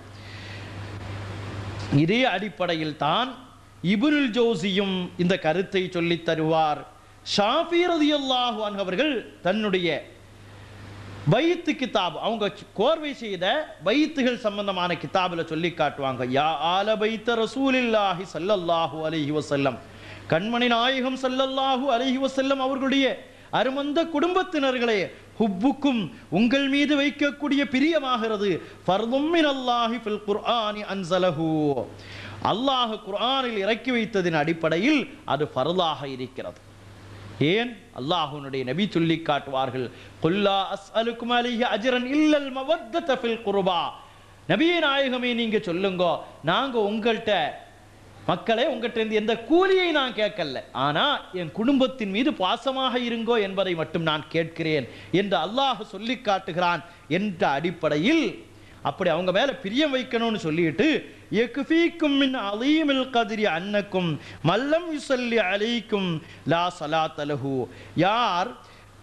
இதே அடிப்படையில் தான் இபுனுல் ஜோசியும் இந்த கருத்தை சொல்லித் தருவார் ஷாஃபி ரதியல்லாஹு அன்ஹு அவர்கள் தன்னுடைய பைத்து கிதாப் அவங்க கோர்வை செய்த பைத்துகள் சம்பந்தமான கிதாபில் சொல்லி காட்டுவாங்க யா ஆல பைத்த ரசூலில்லாஹி ஸல்லல்லாஹு அலைஹி வஸல்லம் கண்மணி நாயகம் ஸல்லல்லாஹு அலைஹி வஸல்லம் அவர்களுடைய அருமந்த குடும்பத்தினர்களே ஹுப்புக்கும் உங்கள் மீது வைக்கக்கூடிய பிரியமாகிறது ஃபர்தும் மினல்லாஹி ஃபில் குர்ஆனி அன்ஸலஹு அல்லாஹ் குர்ஆனில் இறக்கி வைத்ததின் அடிப்படையில் அது ஃபர்லாக இருக்கிறது ஏன் அல்லாஹ்வுடைய நபி சொல்லி காட்டுவார்கள் குல்லா அஸ்அலுக்கும் அலைஹி அஜ்ரன் இல்லல் மவத்தத ஃபில் குர்பா நபியே நாயகமே நீங்க சொல்லுங்க நாங்க உங்கள்கிட்ட மக்களே உங்கள்கிட்ட இருந்து எந்த கூலியை நான் கேட்கல ஆனா என் குடும்பத்தின் மீது பாசமாக இருங்கோ என்பதை மட்டும் நான் கேட்கிறேன் என்று அல்லாஹ் சொல்லி காட்டுகிறான் என்ற அடிப்படையில் அப்படி அவங்க மேல பிரியம் வைக்கணும்னு சொல்லிட்டு யக்ஃபீக்கும் மின் அலீமில் கதிரி அன்னக்கும் மல்லம் யுசல்லி அலைக்கும் லா ஸலாத்த லஹு யார்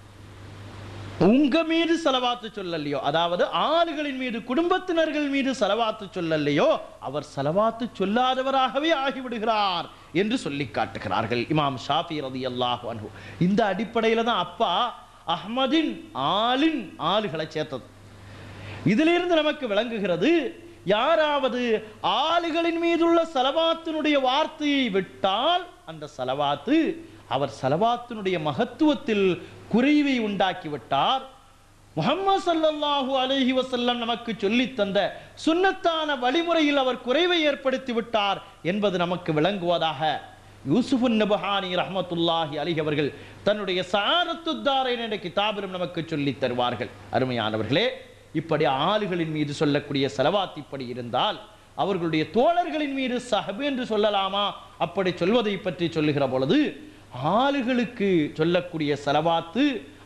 உங்க மீது செலவாத்து சொல்லலையோ அதாவது ஆளுகளின் மீது குடும்பத்தினர்கள் மீது செலவாத்து சொல்லலையோ அவர் செலவாத்து சொல்லாதவராகவே ஆகிவிடுகிறார் என்று சொல்லி காட்டுகிறார்கள் இமாம் ஷாஃபி ரதி அல்லாஹு இந்த அடிப்படையில தான் அப்பா அஹ்மதின் ஆளின் ஆளுகளை சேர்த்தது இதிலிருந்து நமக்கு விளங்குகிறது யாராவது ஆளுகளின் மீதுள்ள செலவாத்தினுடைய வார்த்தையை விட்டால் அந்த செலவாத்து அவர் செலவாத்தினுடைய மகத்துவத்தில் குறைவை உண்டாக்கி விட்டார் முகம்மது சல்லல்லாஹு அலைஹி வஸல்லம் நமக்கு சொல்லித் தந்த சுன்னத்தான வழிமுறையில் அவர் குறைவை ஏற்படுத்தி விட்டார் என்பது நமக்கு விளங்குவதாக யூசுஃபுன் நபஹானி ரஹ்மத்துல்லாஹி அலைஹி அவர்கள் தன்னுடைய சாரத்துத்தாரன் என்ற கிதாபிலும் நமக்கு சொல்லித் தருவார்கள் அருமையானவர்களே இப்படி ஆளுகளின் மீது சொல்லக்கூடிய செலவாத் இப்படி இருந்தால் அவர்களுடைய தோழர்களின் மீது சஹபு என்று சொல்லலாமா அப்படி சொல்வதை பற்றி சொல்லுகிற பொழுது ஆளுகளுக்கு சொல்லக்கூடிய செலவாத்து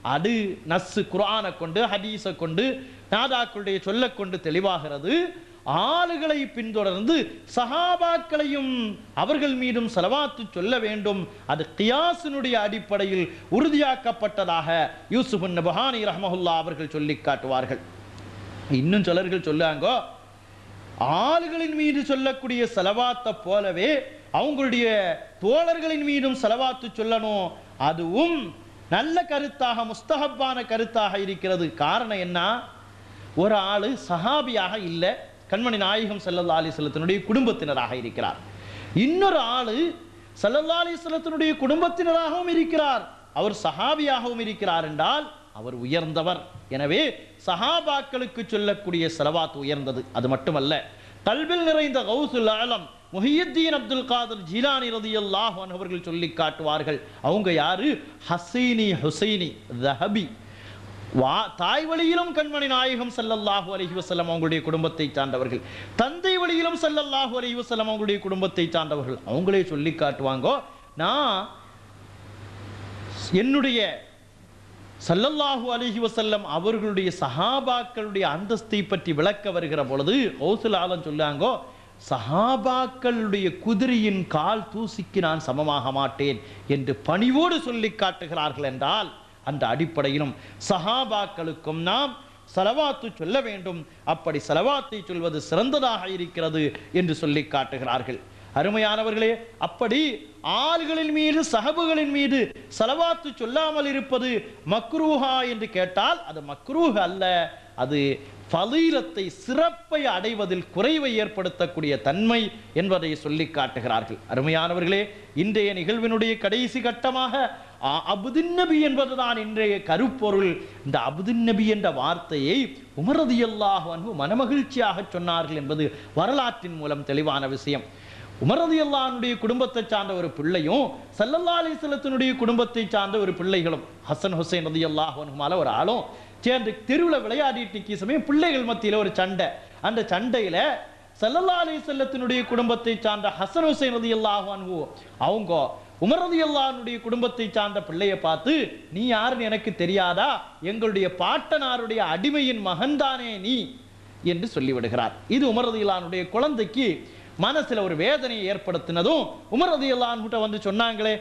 அது நஸ்ஸு குர்ஆனை கொண்டு ஹதீஸை கொண்டு நாதாக்களுடைய சொல்லக் கொண்டு தெளிவாகிறது ஆளுகளை பின்தொடர்ந்து சஹாபாக்களையும் அவர்கள் மீதும் செலவாத்து சொல்ல வேண்டும் அது கியாசினுடைய அடிப்படையில் உறுதியாக்கப்பட்டதாக யூசுப் நபஹானி ரஹ்மஹுல்லா அவர்கள் சொல்லி காட்டுவார்கள் இன்னும் சிலர்கள் சொல்லாங்கோ ஆளுகளின் மீது சொல்லக்கூடிய செலவாத்தை போலவே அவங்களுடைய தோழர்களின் மீதும் செலவாத்து சொல்லணும் அதுவும் நல்ல கருத்தாக முஸ்தஹப்பான கருத்தாக இருக்கிறது காரணம் என்ன ஒரு ஆளு சஹாபியாக இல்லை கண்மணி நாயகம் சல்லல்லா அலிஸ்லத்தினுடைய குடும்பத்தினராக இருக்கிறார் இன்னொரு ஆளு சல்லல்லா அலிஸ்லத்தினுடைய குடும்பத்தினராகவும் இருக்கிறார் அவர் சஹாபியாகவும் இருக்கிறார் என்றால் அவர் உயர்ந்தவர் எனவே சஹாபாக்களுக்கு சொல்லக்கூடிய செலவாத் உயர்ந்தது அது மட்டுமல்ல கல்வில் நிறைந்த கௌசுல் ஆலம் முஹியுத்தீன் அப்துல் காதர் ஜீலானி ரதியல்லாஹு அன்ஹு அவர்கள் சொல்லி காட்டுவார்கள் அவங்க யாரு ஹசீனி ஹுசைனி தஹபி வா தாய் வழியிலும் கண்மணி நாயகம் ஸல்லல்லாஹு அலைஹி வஸல்லம் அவங்களுடைய குடும்பத்தை சார்ந்தவர்கள் தந்தை வழியிலும் ஸல்லல்லாஹு அலைஹி வஸல்லம் அவங்களுடைய குடும்பத்தை சார்ந்தவர்கள் அவங்களே சொல்லி காட்டுவாங்கோ நான் என்னுடைய சல்லல்லாஹு அலைஹி வஸல்லம் அவர்களுடைய சஹாபாக்களுடைய அந்தஸ்தை பற்றி விளக்க வருகிற பொழுது ஹௌசுல் ஆலம் சொல்லாங்கோ சஹாபாக்களுடைய குதிரையின் கால் தூசிக்கு நான் சமமாக மாட்டேன் என்று பணிவோடு சொல்லி காட்டுகிறார்கள் என்றால் அந்த அடிப்படையிலும் சஹாபாக்களுக்கும் நாம் சலவாத்து சொல்ல வேண்டும் அப்படி சலவாத்தை சொல்வது சிறந்ததாக இருக்கிறது என்று சொல்லி காட்டுகிறார்கள் அருமையானவர்களே அப்படி ஆள்களின் மீது சஹபுகளின் மீது சலவாத்து சொல்லாமல் இருப்பது மக்ரூஹா என்று கேட்டால் அது மக்ரூஹ் அல்ல அது ஃபலீலத்தை சிறப்பை அடைவதில் குறைவை ஏற்படுத்தக்கூடிய தன்மை என்பதை சொல்லி காட்டுகிறார்கள் அருமையானவர்களே இன்றைய நிகழ்வினுடைய கடைசி கட்டமாக அ- அபுதின் நபி என்பதுதான் இன்றைய கருப்பொருள் இந்த அபுதின் நபி என்ற வார்த்தையை உமரதியல்லாஹ் அன்பு மனமகிழ்ச்சியாக சொன்னார்கள் என்பது வரலாற்றின் மூலம் தெளிவான விஷயம் உமரதி அல்லாஹ்னுடைய குடும்பத்தை சார்ந்த ஒரு பிள்ளையும் சல்லல்லா அலிஸ்லத்தினுடைய குடும்பத்தை சார்ந்த ஒரு பிள்ளைகளும் ஹசன் ஹுசைன் ரதி அல்லாஹ் ஒரு ஆளும் சேர்ந்து தெருவில் விளையாடிட்டு நிற்கிற சமயம் பிள்ளைகள் மத்தியில் ஒரு சண்டை அந்த சண்டையில சல்லல்லா அலிஸ்லத்தினுடைய குடும்பத்தை சார்ந்த ஹசன் ஹுசைன் ரதி அல்லாஹ் அவங்க உமர் ரதி அல்லாஹ்னுடைய குடும்பத்தை சார்ந்த பிள்ளையை பார்த்து நீ யாருன்னு எனக்கு தெரியாதா எங்களுடைய பாட்டனாருடைய அடிமையின் மகன்தானே நீ என்று சொல்லிவிடுகிறார் இது உமர் ரதியல்லானுடைய குழந்தைக்கு மனசுல ஒரு வேதனையை ஏற்படுத்தினதும் உமர் ரதியல்லான்கிட்ட வந்து சொன்னாங்களே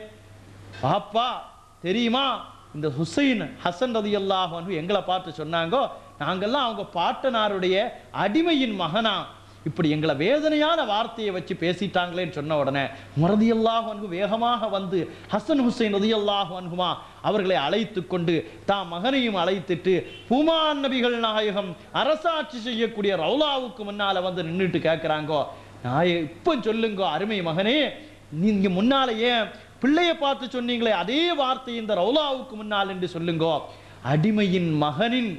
பாப்பா தெரியுமா இந்த ஹுசைன் ஹசன் ரதியல்லாஹு அன்ஹு எங்களை பார்த்து சொன்னாங்கோ நாங்கெல்லாம் அவங்க பாட்டனாருடைய அடிமையின் மகனா இப்படி எங்களை வேதனையான வார்த்தையை வச்சு பேசிட்டாங்களேன்னு சொன்ன உடனே மறதியல்லாஹு அன்ஹு வேகமாக வந்து ஹசன் ஹுசைன் ரதியல்லாஹு அன்ஹுமா அவர்களை அழைத்து கொண்டு தாம் மகனையும் அழைத்துட்டு பூமான் நபிகள் நாயகம் அரசாட்சி செய்யக்கூடிய ரவுலாவுக்கு முன்னால வந்து நின்றுட்டு கேட்குறாங்கோ நாய இப்போ சொல்லுங்க அருமை மகனே நீங்க முன்னால ஏன் பிள்ளைய பார்த்து சொன்னீங்களே அதே வார்த்தை இந்த ரவுலாவுக்கு முன்னால் என்று சொல்லுங்கோ அடிமையின் மகனின்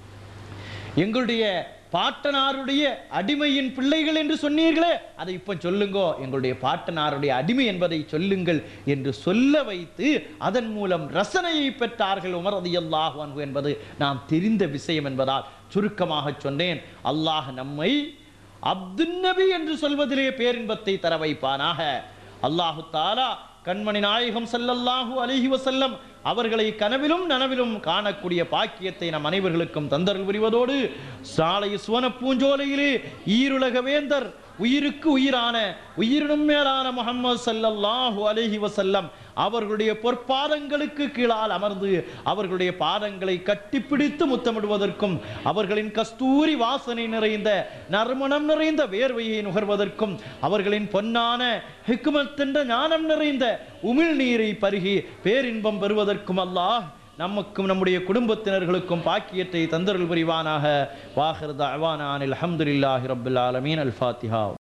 எங்களுடைய பாட்டனாருடைய அடிமையின் பிள்ளைகள் என்று சொன்னீர்களே அதை இப்ப சொல்லுங்கோ எங்களுடைய பாட்டனாருடைய அடிமை என்பதை சொல்லுங்கள் என்று சொல்ல வைத்து அதன் மூலம் ரசனையை பெற்றார்கள் உமர் ரலியல்லாஹு அன்ஹு என்பது நாம் தெரிந்த விஷயம் என்பதால் சுருக்கமாக சொன்னேன் அல்லாஹ் நம்மை அப்துல் நபி என்று சொல்வதிலே பேரின்பத்தை தர வைப்பானாக அல்லாஹு தாலா கண்மணி நாயகம் ஸல்லல்லாஹு அலைஹி வஸல்லம் அவர்களை கனவிலும் நனவிலும் காணக்கூடிய பாக்கியத்தை நம் அனைவர்களுக்கும் தந்தருள் புரிவதோடு சாலை சுவன பூஞ்சோலையிலே ஈருலக வேந்தர் உயிருக்கு உயிரான உயிரினும் மேலான முஹம்மது ஸல்லல்லாஹு அலைஹி வஸல்லம் அவர்களுடைய பொற்பாதங்களுக்கு கீழால் அமர்ந்து அவர்களுடைய பாதங்களை கட்டிப்பிடித்து முத்தமிடுவதற்கும் அவர்களின் கஸ்தூரி வாசனை நிறைந்த நறுமணம் நிறைந்த வேர்வையை நுகர்வதற்கும் அவர்களின் பொன்னான ஹிக்மத் என்ற ஞானம் நிறைந்த உமிழ் நீரை பருகி பேரின்பம் பெறுவதற்கும் அல்லாஹ் நமக்கும் நம்முடைய குடும்பத்தினர்களுக்கும் பாக்கியத்தை தந்தருள் புரிவானாக வாஹிர் தஅவானா அனில் அல்ஹம்துலில்லாஹி ரப்பில் ஆலமீன் அல் ஃபாத்திஹா